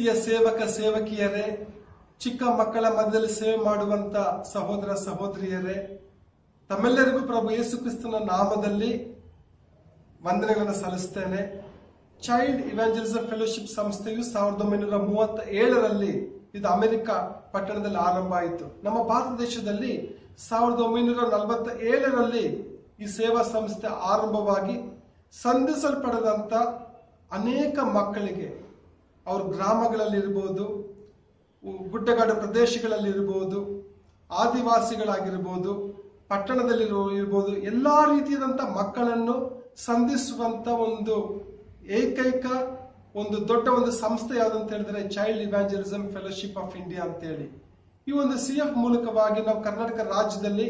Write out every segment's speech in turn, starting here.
ಪ್ರೀತಿಯ ಸೇವಕ ಸೇವಕಿಯರೇ ಚಿಕ್ಕ ಮಕ್ಕಳ ಮಧ್ಯದಲ್ಲಿ ಸೇವೆ ಮಾಡುವಂತ ಸಹೋದರ ಸಹೋದರಿಯರೇ ತಮ್ಮೆಲ್ಲರಿಗೂ ಪ್ರಭು ಯೇಸು ಕ್ರಿಸ್ತನ ನಾಮದಲ್ಲಿ ವಂದನೆಗಳನ್ನು ಸಲ್ಲಿಸ್ತೇನೆ ಚೈಲ್ಡ್ ಇವಾಂಜಲಿಸಂ ಫೆಲೋಶಿಪ್ ಸಂಸ್ಥೆಯು ಸಾವಿರದ ಒಂಬೈನೂರ ಮೂವತ್ತ ಏಳರಲ್ಲಿ ಇದು ಅಮೆರಿಕ ಪಟ್ಟಣದಲ್ಲಿ ಆರಂಭ ಆಯಿತು ನಮ್ಮ ಭಾರತ ದೇಶದಲ್ಲಿ ಸಾವಿರದ ಒಂಬೈನೂರ ನಲವತ್ತ ಏಳರಲ್ಲಿ ಈ ಸೇವಾ ಸಂಸ್ಥೆ ಆರಂಭವಾಗಿ ಸಂಧಿಸಲ್ಪಡದಂತ ಅನೇಕ ಮಕ್ಕಳಿಗೆ ಅವ್ರ ಗ್ರಾಮಗಳಲ್ಲಿರ್ಬೋದು ಗುಡ್ಡಗಾಡು ಪ್ರದೇಶಗಳಲ್ಲಿರ್ಬೋದು ಆದಿವಾಸಿಗಳಾಗಿರ್ಬೋದು ಪಟ್ಟಣದಲ್ಲಿರೋ ಇರ್ಬೋದು ಎಲ್ಲಾ ರೀತಿಯಾದಂಥ ಮಕ್ಕಳನ್ನು ಸಂಧಿಸುವಂತ ಒಂದು ಏಕೈಕ ಒಂದು ದೊಡ್ಡ ಒಂದು ಸಂಸ್ಥೆ ಯಾವ್ದಂತ ಹೇಳಿದ್ರೆ child evangelism fellowship of India ಅಂತೇಳಿ ಈ ಒಂದು ಸಿ ಎಫ್ ಮೂಲಕವಾಗಿ ನಾವು ಕರ್ನಾಟಕ ರಾಜ್ಯದಲ್ಲಿ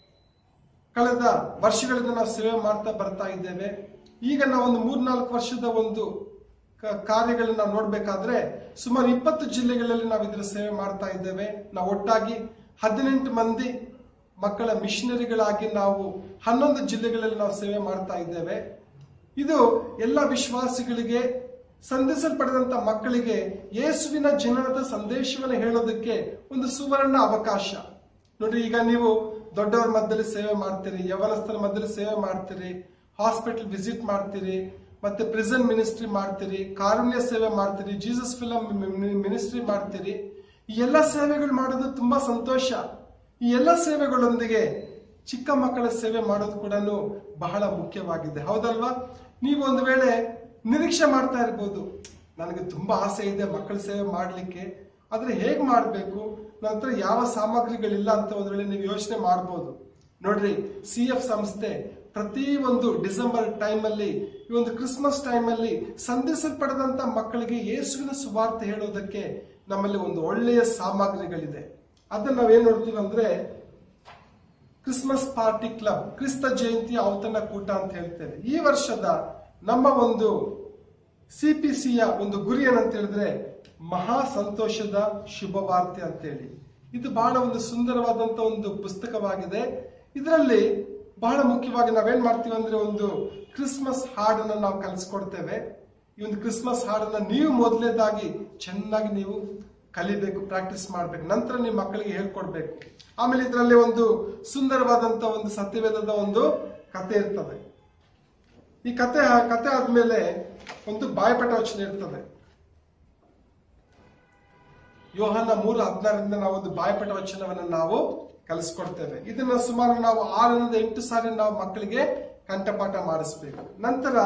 ಕಳೆದ ವರ್ಷಗಳಿಂದ ನಾವು ಸೇವೆ ಮಾಡ್ತಾ ಬರ್ತಾ ಇದ್ದೇವೆ ಈಗ ನಾವು ಒಂದು ಮೂರ್ನಾಲ್ಕು ವರ್ಷದ ಒಂದು ಕ- ಕಾರ್ಯಗಳನ್ನ ನಾವು ನೋಡ್ಬೇಕಾದ್ರೆ ಸುಮಾರು ಇಪ್ಪತ್ತು ಜಿಲ್ಲೆಗಳಲ್ಲಿ ನಾವು ಇದರ ಸೇವೆ ಮಾಡ್ತಾ ಇದ್ದೇವೆ ನಾವು ಒಟ್ಟಾಗಿ ಹದಿನೆಂಟು ಮಂದಿ ಮಕ್ಕಳ ಮಿಷನರಿಗಳಾಗಿ ನಾವು ಹನ್ನೊಂದು ಜಿಲ್ಲೆಗಳಲ್ಲಿ ನಾವು ಸೇವೆ ಮಾಡ್ತಾ ಇದ್ದೇವೆ ಇದು ಎಲ್ಲ ವಿಶ್ವಾಸಿಗಳಿಗೆ ಸಂಧಿಸಲ್ಪಡದಂತ ಮಕ್ಕಳಿಗೆ ಯೇಸುವಿನ ಜನನದ ಸಂದೇಶವನ್ನು ಹೇಳೋದಕ್ಕೆ ಒಂದು ಸುವರ್ಣ ಅವಕಾಶ ನೋಡಿ ಈಗ ನೀವು ದೊಡ್ಡವರ ಮಧ್ಯದಲ್ಲಿ ಸೇವೆ ಮಾಡ್ತೀರಿ ಯವನಸ್ಥರ ಮಧ್ಯದಲ್ಲಿ ಸೇವೆ ಮಾಡ್ತೀರಿ ಹಾಸ್ಪಿಟಲ್ ವಿಸಿಟ್ ಮಾಡ್ತೀರಿ ಮತ್ತೆ ಪ್ರಿಸನ್ ಮಿನಿಸ್ಟ್ರಿ ಮಾಡ್ತೀರಿ ಕಾರುಣ್ಯ ಸೇವೆ ಮಾಡ್ತೀರಿ ಜೀಸಸ್ ಫಿಲಂ ಮಿನಿಸ್ಟ್ರಿ ಮಾಡ್ತೀರಿ ಈ ಎಲ್ಲ ಸೇವೆಗಳು ಮಾಡೋದು ತುಂಬಾ ಸಂತೋಷ ಈ ಎಲ್ಲ ಸೇವೆಗಳೊಂದಿಗೆ ಚಿಕ್ಕ ಮಕ್ಕಳ ಸೇವೆ ಮಾಡೋದು ಕೂಡ ಬಹಳ ಮುಖ್ಯವಾಗಿದೆ ಹೌದಲ್ವಾ ನೀವು ಒಂದು ವೇಳೆ ನಿರೀಕ್ಷೆ ಮಾಡ್ತಾ ಇರ್ಬೋದು ನನಗೆ ತುಂಬಾ ಆಸೆ ಇದೆ ಮಕ್ಕಳ ಸೇವೆ ಮಾಡಲಿಕ್ಕೆ ಆದ್ರೆ ಹೇಗ್ ಮಾಡಬೇಕು ನಂತರ ಯಾವ ಸಾಮಗ್ರಿಗಳಿಲ್ಲ ಅಂತ ಒಂದ್ ವೇಳೆ ನೀವು ಯೋಚನೆ ಮಾಡ್ಬೋದು ನೋಡ್ರಿ ಸಿ ಎಫ್ ಸಂಸ್ಥೆ ಪ್ರತಿ ಒಂದು ಡಿಸೆಂಬರ್ ಟೈಮಲ್ಲಿ ಈ ಒಂದು ಕ್ರಿಸ್ಮಸ್ ಟೈಮಲ್ಲಿ ಸಂಧಿಸಲ್ಪಡದಂತ ಮಕ್ಕಳಿಗೆ ಯೇಸುವಿನ ಸುವಾರ್ತೆ ಹೇಳೋದಕ್ಕೆ ನಮ್ಮಲ್ಲಿ ಒಂದು ಒಳ್ಳೆಯ ಸಾಮಗ್ರಿಗಳಿದೆ ಅದನ್ನ ನಾವೇನ್ ನೋಡ್ತೀವಿ ಅಂದ್ರೆ ಕ್ರಿಸ್ಮಸ್ ಪಾರ್ಟಿ ಕ್ಲಬ್ ಕ್ರಿಸ್ತ ಜಯಂತಿ ಔತಣ ಕೂಟ ಅಂತ ಹೇಳ್ತೇವೆ ಈ ವರ್ಷದ ನಮ್ಮ ಒಂದು ಸಿಪಿಸಿಯ ಒಂದು ಗುರಿ ಏನಂತ ಹೇಳಿದ್ರೆ ಮಹಾ ಸಂತೋಷದ ಶುಭ ವಾರ್ತೆ ಅಂತೇಳಿ ಇದು ಬಹಳ ಒಂದು ಸುಂದರವಾದಂತ ಒಂದು ಪುಸ್ತಕವಾಗಿದೆ ಇದರಲ್ಲಿ ಬಹಳ ಮುಖ್ಯವಾಗಿ ನಾವೇನ್ ಮಾಡ್ತೀವಿ ಅಂದ್ರೆ ಒಂದು ಕ್ರಿಸ್ಮಸ್ ಹಾಡನ್ನ ನಾವು ಕಲಿಸ್ಕೊಡ್ತೇವೆ ಈ ಒಂದು ಕ್ರಿಸ್ಮಸ್ ಹಾಡನ್ನ ನೀವು ಮೊದಲನೇದಾಗಿ ಚೆನ್ನಾಗಿ ನೀವು ಕಲಿಬೇಕು ಪ್ರಾಕ್ಟೀಸ್ ಮಾಡ್ಬೇಕು ನಂತರ ನಿಮ್ಮ ಮಕ್ಕಳಿಗೆ ಹೇಳ್ಕೊಡ್ಬೇಕು ಆಮೇಲೆ ಇದರಲ್ಲಿ ಒಂದು ಸುಂದರವಾದಂತ ಒಂದು ಸತ್ಯವೇದದ ಒಂದು ಕತೆ ಇರ್ತದೆ ಈ ಕತೆ ಕತೆ ಆದ್ಮೇಲೆ ಒಂದು ಬಾಯ್ಪಟ ವಚನ ಇರ್ತದೆ ಯೋಹನ ಮೂರು ಹದಿನಾರರಿಂದ ನಾವು ಒಂದು ಬಾಯ್ಪಟ ವಚನವನ್ನು ನಾವು ಕಲಿಸ್ಕೊಡ್ತೇವೆ ಇದನ್ನ ಸುಮಾರು ನಾವು ಆರರಿಂದ ಎಂಟು ಸಾರಿ ನಾವು ಮಕ್ಕಳಿಗೆ ಕಂಠಪಾಠ ಮಾಡಿಸ್ಬೇಕು ನಂತರ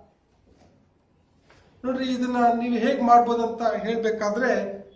ನೋಡ್ರಿ ಇದನ್ನ ನೀವು ಹೇಗ್ ಮಾಡ್ಬೋದು ಅಂತ ಹೇಳ್ಬೇಕಾದ್ರೆ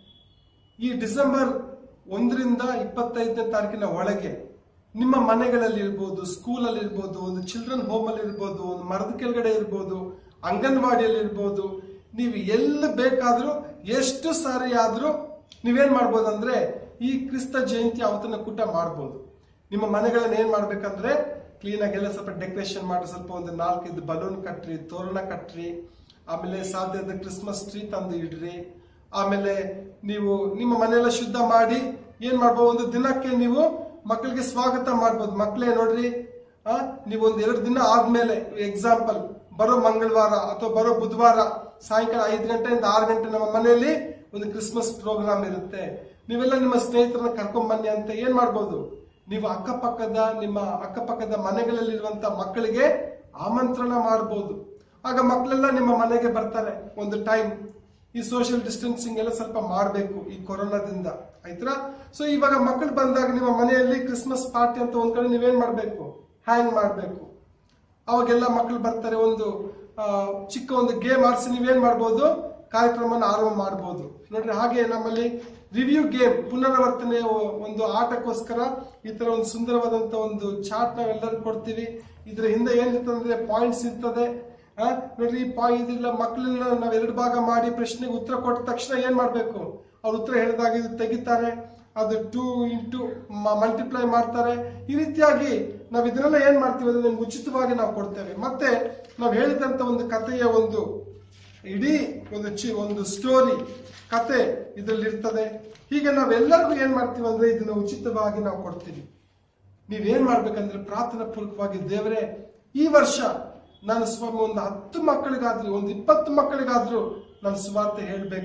ಈ ಡಿಸೆಂಬರ್ ಒಂದರಿಂದ ಇಪ್ಪತ್ತೈದನೇ ತಾರೀಕಿನ ಒಳಗೆ ನಿಮ್ಮ ಮನೆಗಳಲ್ಲಿ ಇರ್ಬೋದು ಸ್ಕೂಲಲ್ಲಿ ಇರ್ಬೋದು ಒಂದು ಚಿಲ್ಡ್ರನ್ ಹೋಮ್ ಅಲ್ಲಿ ಇರ್ಬೋದು ಒಂದು ಮರದ ಕೆಳಗಡೆ ಇರ್ಬೋದು ಅಂಗನವಾಡಿಯಲ್ಲಿ ಇರ್ಬೋದು ನೀವು ಎಲ್ಲಿ ಬೇಕಾದ್ರೂ ಎಷ್ಟು ಸಾರಿ ಆದ್ರೂ ನೀವೇನ್ ಮಾಡ್ಬೋದು ಅಂದ್ರೆ ಈ ಕ್ರಿಸ್ತ ಜಯಂತಿ ಅವತನ ಕೂಟ ಮಾಡ್ಬೋದು ನಿಮ್ಮ ಮನೆಗಳನ್ನ ಏನ್ ಮಾಡ್ಬೇಕಂದ್ರೆ ಕ್ಲೀನ್ ಆಗೆಲ್ಲ ಸ್ವಲ್ಪ ಡೆಕೋರೇಷನ್ ಮಾಡಿ ಸ್ವಲ್ಪ ಒಂದು ನಾಲ್ಕೈದು ಬಲೂನ್ ಕಟ್ರಿ ತೋರಣ ಕಟ್ರಿ ಆಮೇಲೆ ಸಾಧ್ಯದ ಕ್ರಿಸ್ಮಸ್ ಟ್ರೀ ತಂದು ಇಡ್ರಿ ಆಮೇಲೆ ನೀವು ನಿಮ್ಮ ಮನೆಯೆಲ್ಲ ಶುದ್ಧ ಮಾಡಿ ಏನ್ ಮಾಡ್ಬೋದು ಒಂದು ದಿನಕ್ಕೆ ನೀವು ಮಕ್ಕಳಿಗೆ ಸ್ವಾಗತ ಮಾಡ್ಬೋದು ಮಕ್ಕಳೇ ನೋಡ್ರಿ ಆ ನೀವು ಒಂದ್ ಎರಡು ದಿನ ಆದ್ಮೇಲೆ ಎಕ್ಸಾಂಪಲ್ ಬರೋ ಮಂಗಳವಾರ ಅಥವಾ ಬರೋ ಬುಧವಾರ ಸಾಯಂಕಾಲ ಐದು ಗಂಟೆಯಿಂದ ಆರು ಗಂಟೆ ನಮ್ಮ ಮನೆಯಲ್ಲಿ ಒಂದು ಕ್ರಿಸ್ಮಸ್ ಪ್ರೋಗ್ರಾಮ್ ಇರುತ್ತೆ ನೀವೆಲ್ಲ ನಿಮ್ಮ ಸ್ನೇಹಿತರನ್ನ ಕರ್ಕೊಂಡ್ ಬನ್ನಿ ಅಂತ ಏನ್ ಮಾಡ್ಬೋದು ನೀವು ಅಕ್ಕಪಕ್ಕದ ನಿಮ್ಮ ಅಕ್ಕಪಕ್ಕದ ಮನೆಗಳಲ್ಲಿರುವಂತ ಮಕ್ಕಳಿಗೆ ಆಮಂತ್ರಣ ಮಾಡ್ಬೋದು ಆಗ ಮಕ್ಕಳೆಲ್ಲ ನಿಮ್ಮ ಮನೆಗೆ ಬರ್ತಾರೆ ಒಂದು ಟೈಮ್ ಈ ಸೋಷಿಯಲ್ ಡಿಸ್ಟೆನ್ಸಿಂಗ್ ಎಲ್ಲ ಸ್ವಲ್ಪ ಮಾಡಬೇಕು ಈ ಕೊರೋನಾದಿಂದ ಆಯ್ತಾ ಸೊ ಇವಾಗ ಮಕ್ಕಳು ಬಂದಾಗ ನಿಮ್ಮ ಮನೆಯಲ್ಲಿ ಕ್ರಿಸ್ಮಸ್ ಪಾರ್ಟಿ ಅಂತ ಒಂದ್ ಕಡೆ ನೀವೇನ್ ಮಾಡ್ಬೇಕು ಹ್ಯಾಂಗ್ ಮಾಡ್ಬೇಕು ಅವಾಗೆಲ್ಲ ಮಕ್ಕಳು ಬರ್ತಾರೆ ಒಂದು ಆ, ಚಿಕ್ಕ ಒಂದು ಗೇಮ್ ಆಡಿಸಿ ನೀವೇನ್ ಮಾಡ್ಬೋದು ಕಾರ್ಯಕ್ರಮನ ಆರಂಭ ಮಾಡ್ಬೋದು ನೋಡ್ರಿ ಹಾಗೆ ನಮ್ಮಲ್ಲಿ ರಿವ್ಯೂ ಗೇಮ್ ಪುನರಾವರ್ತನೆ ಒಂದು ಆಟಕ್ಕೋಸ್ಕರ ಈ ತರ ಒಂದು ಸುಂದರವಾದಂತ ಒಂದು ಚಾರ್ಟ್ ನಾವೆಲ್ಲರೂ ಕೊಡ್ತೀವಿ ಇದ್ರ ಹಿಂದೆ ಏನಿರ್ತದೆ ಅಂದ್ರೆ ಪಾಯಿಂಟ್ಸ್ ಇರ್ತದೆ ಆ, ನೋಡ್ರಿ ಈ ಪಾಯಿಂಟ್ ಇದಿಲ್ಲ ಮಕ್ಕಳನ್ನ ನಾವ್ ಎರಡು ಭಾಗ ಮಾಡಿ ಪ್ರಶ್ನೆಗೆ ಉತ್ತರ ಕೊಟ್ಟ ತಕ್ಷಣ ಏನ್ ಮಾಡ್ಬೇಕು ಅವ್ರು ಉತ್ತರ ಹೇಳಿದಾಗ ಇದು ತೆಗಿತಾರೆ ಅದು ಟೂ ಇಂಟು ಮಲ್ಟಿಪ್ಲೈ ಮಾಡ್ತಾರೆ ಈ ರೀತಿಯಾಗಿ ನಾವು ಇದನ್ನೆಲ್ಲ ಏನ್ ಮಾಡ್ತೀವಿ ಅಂದ್ರೆ ನಿಮ್ಗೆ ಉಚಿತವಾಗಿ ನಾವು ಕೊಡ್ತೇವೆ ಮತ್ತೆ ನಾವು ಹೇಳಿದಂತ ಒಂದು ಕಥೆಯ ಒಂದು ಇಡೀ ಒಂದು ಚಿ ಒಂದು ಸ್ಟೋರಿ ಕತೆ ಇದರಲ್ಲಿ ಇರ್ತದೆ ಹೀಗೆ ನಾವೆಲ್ಲರಿಗೂ ಏನ್ ಮಾಡ್ತೀವಿ ಅಂದ್ರೆ ಇದನ್ನ ಉಚಿತವಾಗಿ ನಾವು ಕೊಡ್ತೀವಿ ನೀವೇನ್ ಮಾಡ್ಬೇಕಂದ್ರೆ ಪ್ರಾರ್ಥನಾ ಪೂರ್ವಕವಾಗಿ ದೇವರೇ ಈ ವರ್ಷ ನಾನು ಸ್ವಾಮಿ ಒಂದು ಹತ್ತು ಮಕ್ಕಳಿಗಾದ್ರೂ ಒಂದು ಇಪ್ಪತ್ತು ಮಕ್ಕಳಿಗಾದ್ರೂ ನಾನು ಸುವಾರ್ತೆ ಹೇಳ್ಬೇಕು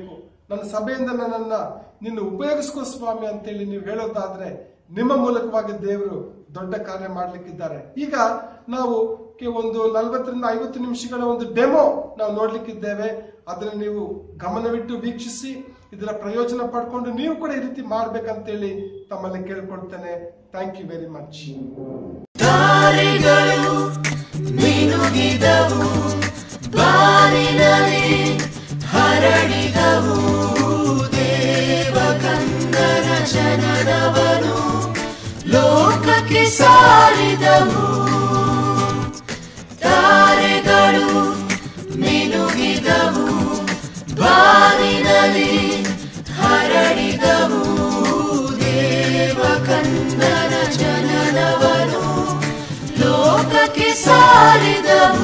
ನನ್ನ ಸಭೆಯಿಂದ ನನ್ನನ್ನ ನಿನ್ನ ಉಪಯೋಗಿಸ್ಕೋ ಸ್ವಾಮಿ ಅಂತೇಳಿ ನೀವು ಹೇಳೋದಾದ್ರೆ ನಿಮ್ಮ ಮೂಲಕವಾಗಿ ದೇವರು ದೊಡ್ಡ ಕಾರ್ಯ ಮಾಡ್ಲಿಕ್ಕಿದ್ದಾರೆ ಈಗ ನಾವು ಕೆ- ಒಂದು ನಲವತ್ತರಿಂದ ಐವತ್ತು ನಿಮಿಷಗಳ ಒಂದು ಡೆಮೋ ನಾವು ನೋಡ್ಲಿಕ್ಕಿದ್ದೇವೆ ಅದನ್ನು ನೀವು ಗಮನವಿಟ್ಟು ವೀಕ್ಷಿಸಿ ಇದರ ಪ್ರಯೋಜನ ಪಡ್ಕೊಂಡು ನೀವು ಕೂಡ ಈ ರೀತಿ ಮಾಡ್ಬೇಕಂತೇಳಿ ತಮ್ಮಲ್ಲಿ ಕೇಳ್ಕೊಳ್ತೇನೆ ಥ್ಯಾಂಕ್ ಯು ವೆರಿ ಮಚ್ ತಾರೆಗಳು ಮಿನುಗಿದವು ಬಾನಿನಲ್ಲಿ ಹರಡಿದವು ದೇವಕಂದನ ಜನನವನು ಲೋಕಕ್ಕೆ ಸಾರಿದವು ತಾರೆಗಳು ಮಿನುಗಿದವು ಬಾನಿನಲ್ಲಿ ಹರಡಿದವು ದೇವಕಂದನ ಜನನವನು ಲೋಕಕ್ಕೆ ಸಾರಿದವು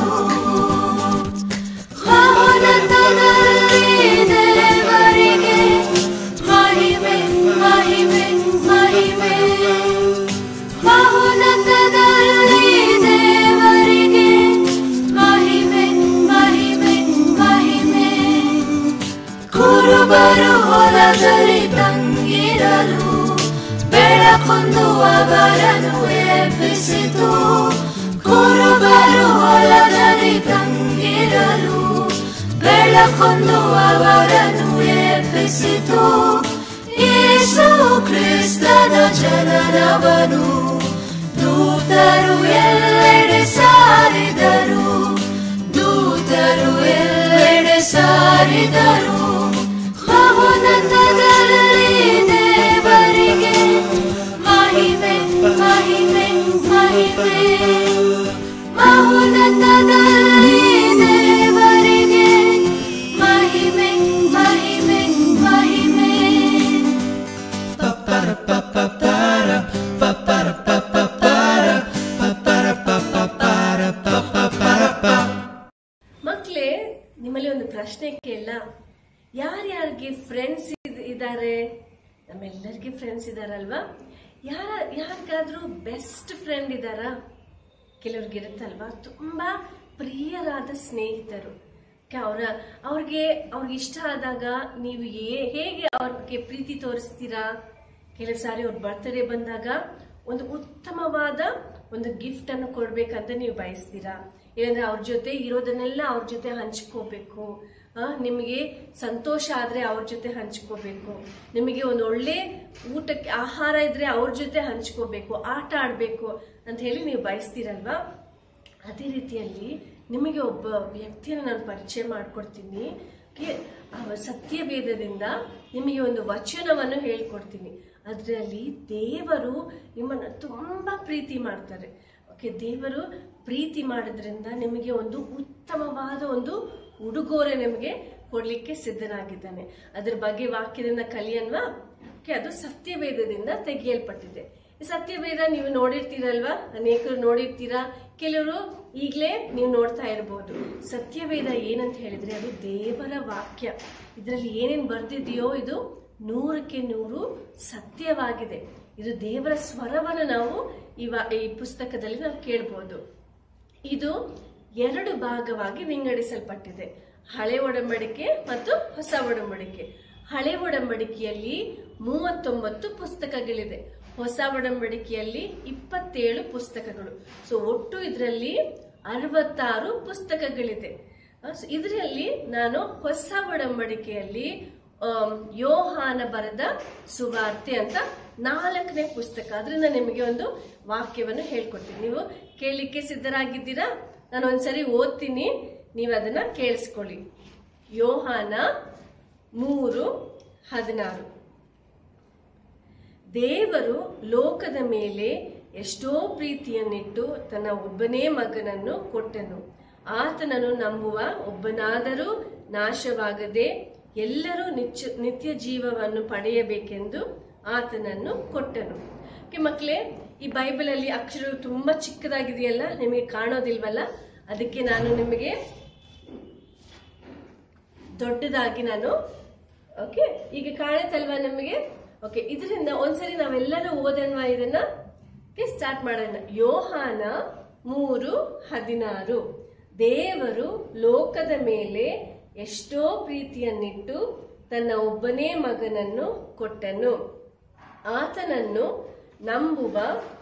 ಮಹೋನ್ನತದಲ್ಲಿ ದೇವರಿಗೆ ಮಹಿಮೆ ಮಹಿಮೆ ಮಹಿಮೆ ಮಹೋನ್ನತದಲ್ಲಿ ದೇವರಿಗೆ ಮಹಿಮೆ ಮಹಿಮೆ ಮಹಿಮೆ ಕುರುಬರು ಹೊಲದಲ್ಲಿ ತಂಗಿರಲು ಬೆಳಕೊಂದು ಅವರನ್ನು ಎಬ್ಬಿಸಿತು ಕುರುಬರು ಹೊಲದಲ್ಲಿ ತಂಗಿರಲು ಬೆಳಕೊಂದು ಅವರನ್ನು ಎಬ್ಬಿಸಿತು ಯೇಸು ಕ್ರಿಸ್ತನ ಜನನವನು ದೂತರು ಎಲ್ಲೆಡೆ ಸಾರಿದರು ದೂತರು ಎಲ್ಲೆಡೆ ಸಾರಿದರು ಮಹೋನ್ನತದಲ್ಲಿ ದೇವರಿಗೆ ಮಹಿಮೆ ಮಹಿಮೆ ಮಹಿಮೆ ಮಹೋನ್ನತದಲ್ಲಿ ದೇವರಿಗೆ ಮಹಿಮೆ ಮಹಿಮೆ ಮಹಿಮೆ ಮಕ್ಳೇ ನಿಮ್ಮಲ್ಲಿ ಒಂದು ಪ್ರಶ್ನೆ ಕೇಳ ಯಾರ್ಯಾರಿಗೆ ಫ್ರೆಂಡ್ಸ್ ಇದ್ದಾರೆ ನಮ್ಮೆಲ್ಲರಿಗೆ ಫ್ರೆಂಡ್ಸ್ ಇದಾರಲ್ವಾ ಯಾರ ಯಾರಿಗಾದ್ರೂ ಬೆಸ್ಟ್ ಫ್ರೆಂಡ್ ಇದ್ದಾರಾ ಕೆಲವ್ರಿಗೆ ಇರುತ್ತಲ್ವಾ ತುಂಬಾ ಪ್ರಿಯರಾದ ಸ್ನೇಹಿತರು ಅವರ ಅವ್ರಿಗೆ ಅವ್ರಿಗೆ ಇಷ್ಟ ಆದಾಗ ನೀವು ಏ- ಹೇಗೆ ಅವ್ರಿಗೆ ಪ್ರೀತಿ ತೋರಿಸ್ತೀರಾ ಕೆಲವು ಸಾರಿ ಅವ್ರ ಬರ್ತ್ಡೇ ಬಂದಾಗ ಒಂದು ಉತ್ತಮವಾದ ಒಂದು ಗಿಫ್ಟ್ ಅನ್ನು ಕೊಡ್ಬೇಕಂತ ನೀವು ಬಯಸ್ತೀರಾ ಇಲ್ಲಾಂದ್ರೆ ಅವ್ರ ಜೊತೆ ಇರೋದನ್ನೆಲ್ಲ ಅವ್ರ ಜೊತೆ ಹಂಚ್ಕೋಬೇಕು ಆ, ನಿಮಗೆ ಸಂತೋಷ ಆದ್ರೆ ಅವ್ರ ಜೊತೆ ಹಂಚ್ಕೋಬೇಕು ನಿಮಗೆ ಒಂದು ಒಳ್ಳೆ ಊಟಕ್ಕೆ ಆಹಾರ ಇದ್ರೆ ಅವ್ರ ಜೊತೆ ಹಂಚ್ಕೋಬೇಕು ಆಟ ಆಡ್ಬೇಕು ಅಂತ ಹೇಳಿ ನೀವು ಬಯಸ್ತೀರಲ್ವಾ ಅದೇ ರೀತಿಯಲ್ಲಿ ನಿಮಗೆ ಒಬ್ಬ ವ್ಯಕ್ತಿಯನ್ನು ನಾನು ಪರಿಚಯ ಮಾಡಿಕೊಡ್ತೀನಿ ಕೆ- ಆ ಸತ್ಯವೇದದಿಂದ ನಿಮಗೆ ಒಂದು ವಚನವನ್ನು ಹೇಳ್ಕೊಡ್ತೀನಿ ಅದರಲ್ಲಿ ದೇವರು ನಿಮ್ಮನ್ನು ತುಂಬ ಪ್ರೀತಿ ಮಾಡ್ತಾರೆ ಓಕೆ ದೇವರು ಪ್ರೀತಿ ಮಾಡೋದ್ರಿಂದ ನಿಮಗೆ ಒಂದು ಉತ್ತಮವಾದ ಒಂದು ಉಡುಗೊರೆ ನಿಮಗೆ ಕೊಡ್ಲಿಕ್ಕೆ ಸಿದ್ಧನಾಗಿದ್ದಾನೆ ಅದ್ರ ಬಗ್ಗೆ ವಾಕ್ಯದಿಂದ ಕಲಿಯನ್ವಾ ಓಕೆ ಅದು ಸತ್ಯವೇದದಿಂದ ತೆಗೆಯಲ್ಪಟ್ಟಿದೆ ಈ ಸತ್ಯವೇದ ನೀವು ನೋಡಿರ್ತೀರಲ್ವಾ ಅನೇಕರು ನೋಡಿರ್ತೀರಾ ಕೆಲವರು ಈಗಲೇ ನೀವು ನೋಡ್ತಾ ಇರ್ಬೋದು ಸತ್ಯವೇದ ಏನಂತ ಹೇಳಿದ್ರೆ ಅದು ದೇವರ ವಾಕ್ಯ ಇದರಲ್ಲಿ ಏನೇನು ಬರ್ದಿದೆಯೋ ಇದು ನೂರಕ್ಕೆ ನೂರು ಸತ್ಯವಾಗಿದೆ ಇದು ದೇವರ ಸ್ವರವನ್ನು ನಾವು ಈ ವಾ- ಈ ಪುಸ್ತಕದಲ್ಲಿ ನಾವು ಕೇಳ್ಬೋದು ಇದು ಎರಡು ಭಾಗವಾಗಿ ವಿಂಗಡಿಸಲ್ಪಟ್ಟಿದೆ ಹಳೆ ಒಡಂಬಡಿಕೆ ಮತ್ತು ಹೊಸ ಒಡಂಬಡಿಕೆ ಹಳೆ ಒಡಂಬಡಿಕೆಯಲ್ಲಿ ಮೂವತ್ತೊಂಬತ್ತು ಪುಸ್ತಕಗಳಿದೆ ಹೊಸ ಒಡಂಬಡಿಕೆಯಲ್ಲಿ ಇಪ್ಪತ್ತೇಳು ಪುಸ್ತಕಗಳು ಸೊ ಒಟ್ಟು ಇದರಲ್ಲಿ ಅರವತ್ತಾರು ಪುಸ್ತಕಗಳಿದೆ ಇದರಲ್ಲಿ ನಾನು ಹೊಸ ಒಡಂಬಡಿಕೆಯಲ್ಲಿ ಆಮ್, ಯೋಹಾನ ಬರೆದ ಸುವಾರ್ತೆ ಅಂತ ನಾಲ್ಕನೇ ಪುಸ್ತಕ ಅದರಿಂದ ನಿಮಗೆ ಒಂದು ವಾಕ್ಯವನ್ನು ಹೇಳ್ಕೊಡ್ತೀನಿ ನೀವು ಕೇಳಲಿಕ್ಕೆ ಸಿದ್ಧರಾಗಿದ್ದೀರಾ ನಾನು ಒಂದ್ಸರಿ ಓದ್ತೀನಿ ನೀವು ಅದನ್ನ ಕೇಳಿಸ್ಕೊಳ್ಳಿ ಯೋಹಾನ ಮೂರು ಹದಿನಾರು ದೇವರು ಲೋಕದ ಮೇಲೆ ಎಷ್ಟೋ ಪ್ರೀತಿಯನ್ನಿಟ್ಟು ತನ್ನ ಒಬ್ಬನೇ ಮಗನನ್ನು ಕೊಟ್ಟನು ಆತನನ್ನು ನಂಬುವ ಒಬ್ಬನಾದರೂ ನಾಶವಾಗದೆ ಎಲ್ಲರೂ ನಿತ್ಯ ನಿತ್ಯ ಜೀವವನ್ನು ಪಡೆಯಬೇಕೆಂದು ಆತನನ್ನು ಕೊಟ್ಟನು ಓಕೆ ಮಕ್ಕಳೇ ಈ ಬೈಬಲಲ್ಲಿ ಅಕ್ಷರಗಳು ತುಂಬಾ ಚಿಕ್ಕದಾಗಿದೆಯಲ್ಲ ನಿಮಗೆ ಕಾಣೋದಿಲ್ವಲ್ಲ ಅದಕ್ಕೆ ನಾನು ನಿಮಗೆ ದೊಡ್ಡದಾಗಿ ನಾನು ಓಕೆ ಈಗ ಕಾಣುತ್ತಲ್ವಾ ನಿಮಗೆ ಓಕೆ ಇದರಿಂದ ಒಂದ್ಸರಿ ನಾವೆಲ್ಲರೂ ಓದೋಣ ಇದನ್ನ ಸ್ಟಾರ್ಟ್ ಮಾಡೋಣ ಯೋಹಾನ ಮೂರು ಹದಿನಾರು ದೇವರು ಲೋಕದ ಮೇಲೆ ಎಷ್ಟೋ ಪ್ರೀತಿಯನ್ನಿಟ್ಟು ತನ್ನ ಒಬ್ಬನೇ ಮಗನನ್ನು ಕೊಟ್ಟನು ಆತನನ್ನು ನಂಬುವ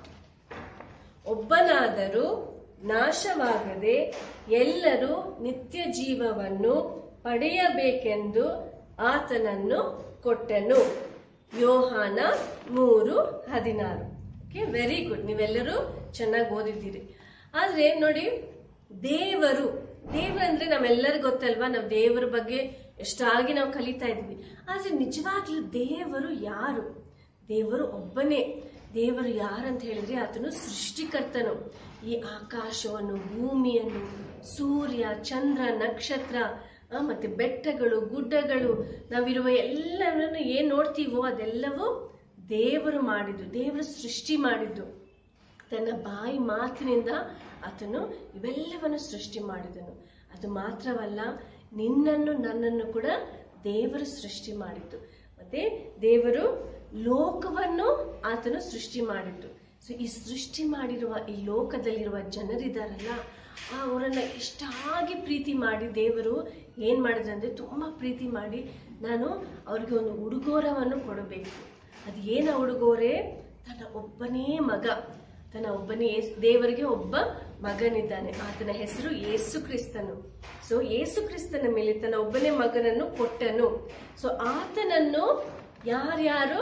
ಒಬ್ಬನಾದರೂ ನಾಶವಾಗದೆ ಎಲ್ಲರೂ ನಿತ್ಯ ಜೀವವನ್ನು ಪಡೆಯಬೇಕೆಂದು ಆತನನ್ನು ಕೊಟ್ಟನು ಯೋಹಾನ ಮೂರು ಹದಿನಾರು ಓಕೆ ವೆರಿ ಗುಡ್ ನೀವೆಲ್ಲರೂ ಚೆನ್ನಾಗಿ ಓದಿದ್ದೀರಿ ಆದ್ರೆ ನೋಡಿ ದೇವರು ದೇವರು ಅಂದ್ರೆ ನಮ್ಮೆಲ್ಲರಿಗೂ ಗೊತ್ತಲ್ವಾ ನಾವು ದೇವರ ಬಗ್ಗೆ ಎಷ್ಟಾಗಿ ನಾವು ಕಲಿತಾ ಇದ್ವಿ ಆದ್ರೆ ನಿಜವಾಗ್ಲೂ ದೇವರು ಯಾರು ದೇವರು ಒಬ್ಬನೇ ದೇವರು ಯಾರಂತ ಹೇಳಿದ್ರೆ ಆತನು ಸೃಷ್ಟಿಕರ್ತನು ಈ ಆಕಾಶವನ್ನು ಭೂಮಿಯನ್ನು ಸೂರ್ಯ ಚಂದ್ರ ನಕ್ಷತ್ರ ಆ, ಮತ್ತೆ ಬೆಟ್ಟಗಳು ಗುಡ್ಡಗಳು ನಾವಿರುವ ಎಲ್ಲವನ್ನು ಏನ್ ನೋಡ್ತೀವೋ ಅದೆಲ್ಲವೂ ದೇವರು ಮಾಡಿದ್ದು ದೇವರು ಸೃಷ್ಟಿ ಮಾಡಿದ್ದು ತನ್ನ ಬಾಯಿ ಮಾತಿನಿಂದ ಆತನು ಇವೆಲ್ಲವನ್ನು ಸೃಷ್ಟಿ ಮಾಡಿದನು ಅದು ಮಾತ್ರವಲ್ಲ ನಿನ್ನನ್ನು ನನ್ನನ್ನು ಕೂಡ ದೇವರು ಸೃಷ್ಟಿ ಮಾಡಿದ್ದು ಮತ್ತೆ ದೇವರು ಲೋಕವನ್ನು ಆತನು ಸೃಷ್ಟಿ ಮಾಡಿದ್ದು ಸೊ ಈ ಸೃಷ್ಟಿ ಮಾಡಿರುವ ಈ ಲೋಕದಲ್ಲಿರುವ ಜನರಿದಾರಲ್ಲ ಅವರನ್ನ ಎಷ್ಟಾಗಿ ಪ್ರೀತಿ ಮಾಡಿ ದೇವರು ಏನ್ ಮಾಡಿದ್ರಂದ್ರೆ ತುಂಬಾ ಪ್ರೀತಿ ಮಾಡಿ ನಾನು ಅವ್ರಿಗೆ ಒಂದು ಉಡುಗೊರವನ್ನು ಕೊಡಬೇಕು ಅದು ಏನ ಉಡುಗೊರೆ ತನ್ನ ಒಬ್ಬನೇ ಮಗ ತನ್ನ ಒಬ್ಬನೇ ಯೇಸು- ದೇವರಿಗೆ ಒಬ್ಬ ಮಗನಿದ್ದಾನೆ ಆತನ ಹೆಸರು ಯೇಸು ಕ್ರಿಸ್ತನು ಸೊ ಯೇಸು ಕ್ರಿಸ್ತನ ಮೇಲೆ ತನ್ನ ಒಬ್ಬನೇ ಮಗನನ್ನು ಕೊಟ್ಟನು ಸೊ ಆತನನ್ನು ಯಾರ್ಯಾರು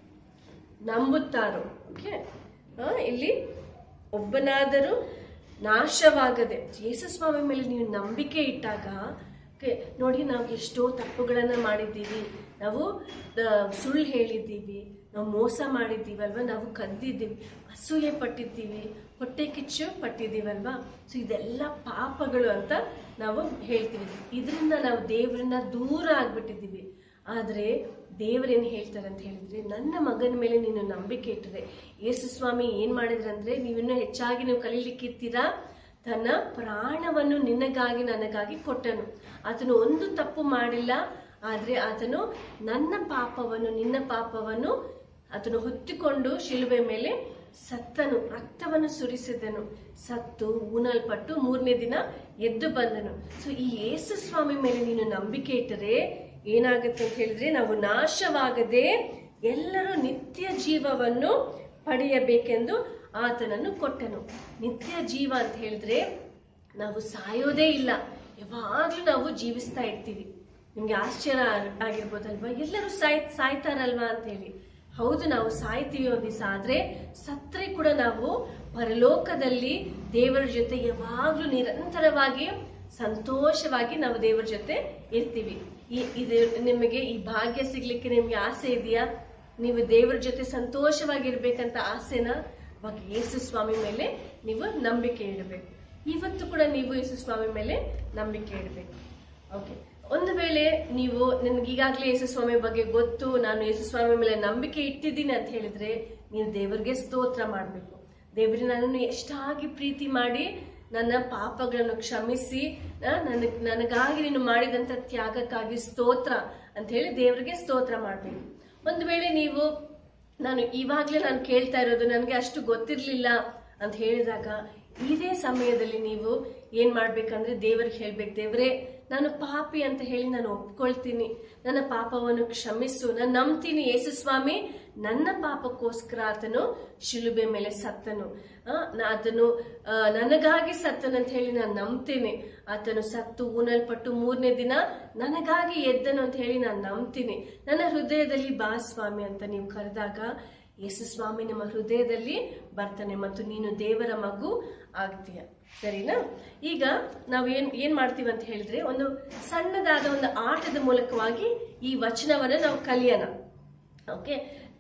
ನಂಬುತ್ತಾರೋ ಓಕೆ ಇಲ್ಲಿ ಒಬ್ಬನಾದರೂ ನಾಶವಾಗದೆ ಯೇಸು ಸ್ವಾಮಿ ಮೇಲೆ ನೀವು ನಂಬಿಕೆ ಇಟ್ಟಾಗ okay, ನೋಡಿ ನಾವು ಎಷ್ಟೋ ತಪ್ಪುಗಳನ್ನ ಮಾಡಿದ್ದೀವಿ ನಾವು ಆ, ಸುಳ್ಳು ಹೇಳಿದ್ದೀವಿ ನಾವು ಮೋಸ ಮಾಡಿದ್ದೀವಲ್ವಾ ನಾವು ಕದ್ದಿದ್ದೀವಿ ಅಸೂಯೆ ಪಟ್ಟಿದ್ದೀವಿ ಹೊಟ್ಟೆ ಕಿಚ್ಚು ಪಟ್ಟಿದ್ದೀವಲ್ವಾ ಸೊ ಇದೆಲ್ಲ ಪಾಪಗಳು ಅಂತ ನಾವು ಹೇಳ್ತೀವಿ ಇದರಿಂದ ನಾವು ದೇವರನ್ನ ದೂರ ಆಗ್ಬಿಟ್ಟಿದ್ದೀವಿ ಆದ್ರೆ ದೇವರೇನು ಹೇಳ್ತಾರೆ ಅಂತ ಹೇಳಿದ್ರೆ ನನ್ನ ಮಗನ ಮೇಲೆ ನೀನು ನಂಬಿಕೆ ಇಟ್ಟರೆ ಯೇಸು ಸ್ವಾಮಿ ಏನ್ ಮಾಡಿದ್ರಂದ್ರೆ ನೀವಿನ್ನೂ ಹೆಚ್ಚಾಗಿ ನೀವು ಕಲೀಲಿಕ್ಕಿರ್ತೀರಾ ತನ್ನ ಪ್ರಾಣವನ್ನು ನಿನಗಾಗಿ ನನಗಾಗಿ ಕೊಟ್ಟನು ಆತನು ಒಂದು ತಪ್ಪು ಮಾಡಿಲ್ಲ ಆದ್ರೆ ಆತನು ನನ್ನ ಪಾಪವನ್ನು ನಿನ್ನ ಪಾಪವನ್ನು ಆತನು ಹೊತ್ತಿಕೊಂಡು ಶಿಲುಬೆ ಮೇಲೆ ಸತ್ತನು ರಕ್ತವನ್ನು ಸುರಿಸಿದನು ಸತ್ತು ಊನಲ್ಪಟ್ಟು ಮೂರನೇ ದಿನ ಎದ್ದು ಬಂದನು ಸೊ ಈ ಯೇಸು ಸ್ವಾಮಿ ಮೇಲೆ ನೀನು ನಂಬಿಕೆ ಇಟ್ಟರೆ ಏನಾಗುತ್ತೆ ಅಂತ ಹೇಳಿದ್ರೆ ನಾವು ನಾಶವಾಗದೆ ಎಲ್ಲರೂ ನಿತ್ಯ ಜೀವವನ್ನು ಪಡೆಯಬೇಕೆಂದು ಆತನನ್ನು ಕೊಟ್ಟನು ನಿತ್ಯ ಜೀವ ಅಂತ ಹೇಳಿದ್ರೆ ನಾವು ಸಾಯೋದೇ ಇಲ್ಲ ಯಾವಾಗ್ಲೂ ನಾವು ಜೀವಿಸ್ತಾ ಇರ್ತೀವಿ ನಿಮ್ಗೆ ಆಶ್ಚರ್ಯ ಆಗ್- ಆಗಿರ್ಬೋದಲ್ವಾ ಎಲ್ಲರೂ ಸಾಯ್ ಸಾಯ್ತಾರಲ್ವಾ ಅಂತ ಹೇಳಿ ಹೌದು ನಾವು ಸಾಯ್ತೀವಿ ಒಂದ್ ದಿವಸ ಆದ್ರೆ ಸತ್ರೆ ಕೂಡ ನಾವು ಪರಲೋಕದಲ್ಲಿ ದೇವರ ಜೊತೆ ಯಾವಾಗ್ಲೂ ನಿರಂತರವಾಗಿ ಸಂತೋಷವಾಗಿ ನಾವು ದೇವರ ಜೊತೆ ಇರ್ತೀವಿ ಈ ಇದು ನಿಮಗೆ ಈ ಭಾಗ್ಯ ಸಿಗ್ಲಿಕ್ಕೆ ನಿಮ್ಗೆ ಆಸೆ ಇದೆಯಾ ನೀವು ದೇವರ ಜೊತೆ ಸಂತೋಷವಾಗಿರ್ಬೇಕಂತ ಆಸೆನ ಅವಾಗ ಯೇಸು ಸ್ವಾಮಿ ಮೇಲೆ ನೀವು ನಂಬಿಕೆ ಇಡಬೇಕು ಇವತ್ತು ಕೂಡ ನೀವು ಯೇಸು ಸ್ವಾಮಿ ಮೇಲೆ ನಂಬಿಕೆ ಇಡಬೇಕು ಓಕೆ ಒಂದು ವೇಳೆ ನೀವು ನಿಮ್ಗೆ ಈಗಾಗಲೇ ಯೇಸು ಸ್ವಾಮಿ ಬಗ್ಗೆ ಗೊತ್ತು ನಾನು ಯೇಸು ಸ್ವಾಮಿ ಮೇಲೆ ನಂಬಿಕೆ ಇಟ್ಟಿದ್ದೀನಿ ಅಂತ ಹೇಳಿದ್ರೆ ನೀವು ದೇವರಿಗೆ ಸ್ತೋತ್ರ ಮಾಡಬೇಕು ದೇವರೇ ನನ್ನನ್ನು ಎಷ್ಟಾಗಿ ಪ್ರೀತಿ ಮಾಡಿ ನನ್ನ ಪಾಪಗಳನ್ನು ಕ್ಷಮಿಸಿ ಆ, ನನಗ್ ನನಗಾಗಿ ನೀನು ಮಾಡಿದಂತ ತ್ಯಾಗಕ್ಕಾಗಿ ಸ್ತೋತ್ರ ಅಂತ ಹೇಳಿ ದೇವರಿಗೆ ಸ್ತೋತ್ರ ಮಾಡಬೇಕು ಒಂದು ವೇಳೆ ನೀವು ನಾನು ಇವಾಗ್ಲೇ ನಾನು ಕೇಳ್ತಾ ಇರೋದು ನನಗೆ ಅಷ್ಟು ಗೊತ್ತಿರ್ಲಿಲ್ಲ ಅಂತ ಹೇಳಿದಾಗ ಇದೇ ಸಮಯದಲ್ಲಿ ನೀವು ಏನ್ ಮಾಡ್ಬೇಕಂದ್ರೆ ದೇವರಿಗೆ ಹೇಳ್ಬೇಕು ದೇವರೇ ನಾನು ಪಾಪಿ ಅಂತ ಹೇಳಿ ನಾನು ಒಪ್ಕೊಳ್ತೀನಿ ನನ್ನ ಪಾಪವನ್ನು ಕ್ಷಮಿಸು ನಾನು ನಂಬ್ತೀನಿ ಯೇಸು ಸ್ವಾಮಿ ನನ್ನ ಪಾಪಕ್ಕೋಸ್ಕರ ಆತನು ಶಿಲುಬೆ ಮೇಲೆ ಸತ್ತನು ಆ, ನಾ- ಆತನು ಆ, ನನಗಾಗಿ ಸತ್ತನು ಅಂತ ಹೇಳಿ ನಾನು ನಂಬ್ತೀನಿ ಆತನು ಸತ್ತು ಊನಲ್ಪಟ್ಟು ಮೂರನೇ ದಿನ ನನಗಾಗಿ ಎದ್ದನು ಅಂತ ಹೇಳಿ ನಾನು ನಂಬ್ತೀನಿ ನನ್ನ ಹೃದಯದಲ್ಲಿ ಬಾ ಸ್ವಾಮಿ ಅಂತ ನೀವು ಕರೆದಾಗ ಯೇಸು ಸ್ವಾಮಿ ನಮ್ಮ ಹೃದಯದಲ್ಲಿ ಬರ್ತಾನೆ ಮತ್ತು ನೀನು ದೇವರ ಮಗು ಆಗ್ತೀಯ ಸರಿನಾ ಈಗ ನಾವು ಏನ್ ಏನ್ ಮಾಡ್ತೀವಿ ಅಂತ ಹೇಳಿದ್ರೆ ಒಂದು ಸಣ್ಣದಾದ ಒಂದು ಆಟದ ಮೂಲಕವಾಗಿ ಈ ವಚನವನ್ನ ನಾವು ಕಲಿಯೋಣ ಓಕೆ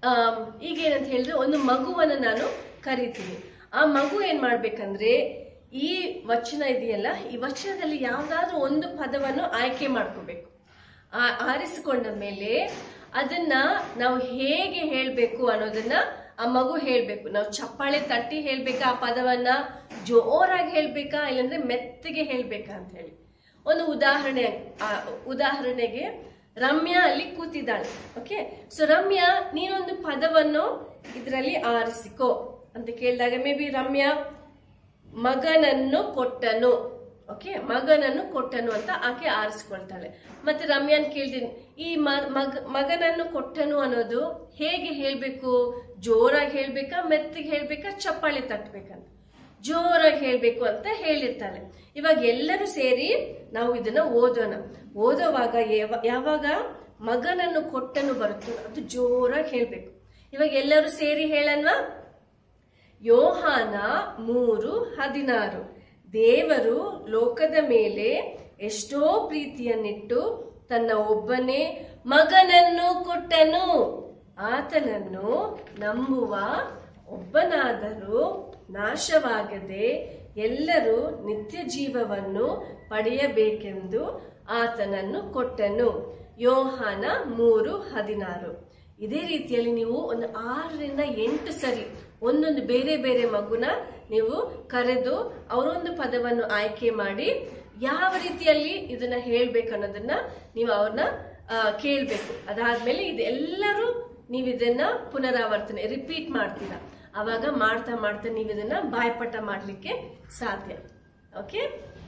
ಈಗ ಏನಂತ ಹೇಳಿದ್ರೆ ಒಂದು ಮಗುವನ್ನ ನಾನು ಕರಿತೀನಿ ಆ ಮಗು ಏನ್ ಮಾಡ್ಬೇಕಂದ್ರೆ ಈ ವಚನ ಇದೆಯಲ್ಲ ಈ ವಚನದಲ್ಲಿ ಯಾವ್ದಾದ್ರೂ ಒಂದು ಪದವನ್ನು ಆಯ್ಕೆ ಮಾಡ್ಕೋಬೇಕು ಆ ಆರಿಸಿಕೊಂಡ ಮೇಲೆ ಅದನ್ನ ನಾವು ಹೇಗೆ ಹೇಳ್ಬೇಕು ಅನ್ನೋದನ್ನ ಆ ಮಗು ಹೇಳ್ಬೇಕು ನಾವು ಚಪ್ಪಾಳೆ ತಟ್ಟಿ ಹೇಳ್ಬೇಕಾ ಆ ಪದವನ್ನ ಜೋರಾಗಿ ಹೇಳ್ಬೇಕಾ ಇಲ್ಲಾಂದ್ರೆ ಮೆತ್ತಗೆ ಹೇಳ್ಬೇಕಾ ಅಂತ ಹೇಳಿ ಒಂದು ಉದಾಹರಣೆ ಆ, ಉದಾಹರಣೆಗೆ ರಮ್ಯಾ ಅಲ್ಲಿ ಕೂತಿದ್ದಾಳೆ ಓಕೆ ಸೊ ರಮ್ಯಾ ನೀನೊಂದು ಪದವನ್ನು ಇದರಲ್ಲಿ ಆರಿಸಿಕೋ ಅಂತ ಕೇಳಿದಾಗ ಮೇ ಬಿ ರಮ್ಯಾ ಮಗನನ್ನು ಕೊಟ್ಟನು ಓಕೆ ಮಗನನ್ನು ಕೊಟ್ಟನು ಅಂತ ಆಕೆ ಆರಿಸ್ಕೊಳ್ತಾಳೆ ಮತ್ತೆ ರಮ್ಯಾನ್ ಕೇಳ್ತೀನಿ ಈ ಮ- ಮಗ ಮಗನನ್ನು ಕೊಟ್ಟನು ಅನ್ನೋದು ಹೇಗೆ ಹೇಳ್ಬೇಕು ಜೋರಾಗಿ ಹೇಳ್ಬೇಕಾ ಮೆತ್ತಿಗೆ ಹೇಳ್ಬೇಕಾ ಚಪ್ಪಾಳೆ ತಟ್ಟಬೇಕಂತ ಜೋರಾಗಿ ಹೇಳ್ಬೇಕು ಅಂತ ಹೇಳಿರ್ತಾಳೆ ಇವಾಗ ಎಲ್ಲರೂ ಸೇರಿ ನಾವು ಇದನ್ನ ಓದೋಣ ಓದೋವಾಗ ಯಾವ- ಯಾವಾಗ ಮಗನನ್ನು ಕೊಟ್ಟನು ಬರುತ್ತೋ ಅದು ಜೋರಾಗಿ ಹೇಳ್ಬೇಕು ಇವಾಗ ಎಲ್ಲರೂ ಸೇರಿ ಹೇಳನ್ವಾ ಯೋಹಾನ ಮೂರು ಹದಿನಾರು ದೇವರು ಲೋಕದ ಮೇಲೆ ಎಷ್ಟೋ ಪ್ರೀತಿಯನ್ನಿಟ್ಟು ತನ್ನ ಒಬ್ಬನೇ ಮಗನನ್ನು ಕೊಟ್ಟನು ಆತನನ್ನು ನಂಬುವ ಒಬ್ಬನಾದರೂ ನಾಶವಾಗದೆ ಎಲ್ಲರೂ ನಿತ್ಯ ಜೀವವನ್ನು ಪಡೆಯಬೇಕೆಂದು ಆತನನ್ನು ಕೊಟ್ಟನು ಯೋಹಾನ ಮೂರು ಹದಿನಾರು ಇದೇ ರೀತಿಯಲ್ಲಿ ನೀವು ಒಂದು ಆರರಿಂದ ಎಂಟು ಸರಿ ಒಂದೊಂದು ಬೇರೆ ಬೇರೆ ಮಗುನ ನೀವು ಕರೆದು ಅವರೊಂದು ಪದವನ್ನು ಆಯ್ಕೆ ಮಾಡಿ ಯಾವ ರೀತಿಯಲ್ಲಿ ಇದನ್ನ ಹೇಳ್ಬೇಕು ಅನ್ನೋದನ್ನ ನೀವು ಅವ್ರನ್ನ ಕೇಳಬೇಕು ಅದಾದ್ಮೇಲೆ ಇದೆಲ್ಲರೂ ನೀವು ಇದನ್ನ ಪುನರಾವರ್ತನೆ ರಿಪೀಟ್ ಮಾಡ್ತೀರಾ ಅವಾಗ ಮಾಡ್ತಾ ಮಾಡ್ತಾ ನೀವು ಇದನ್ನ ಬಾಯ್ಪಟ ಮಾಡ್ಲಿಕ್ಕೆ ಸಾಧ್ಯ ಓಕೆ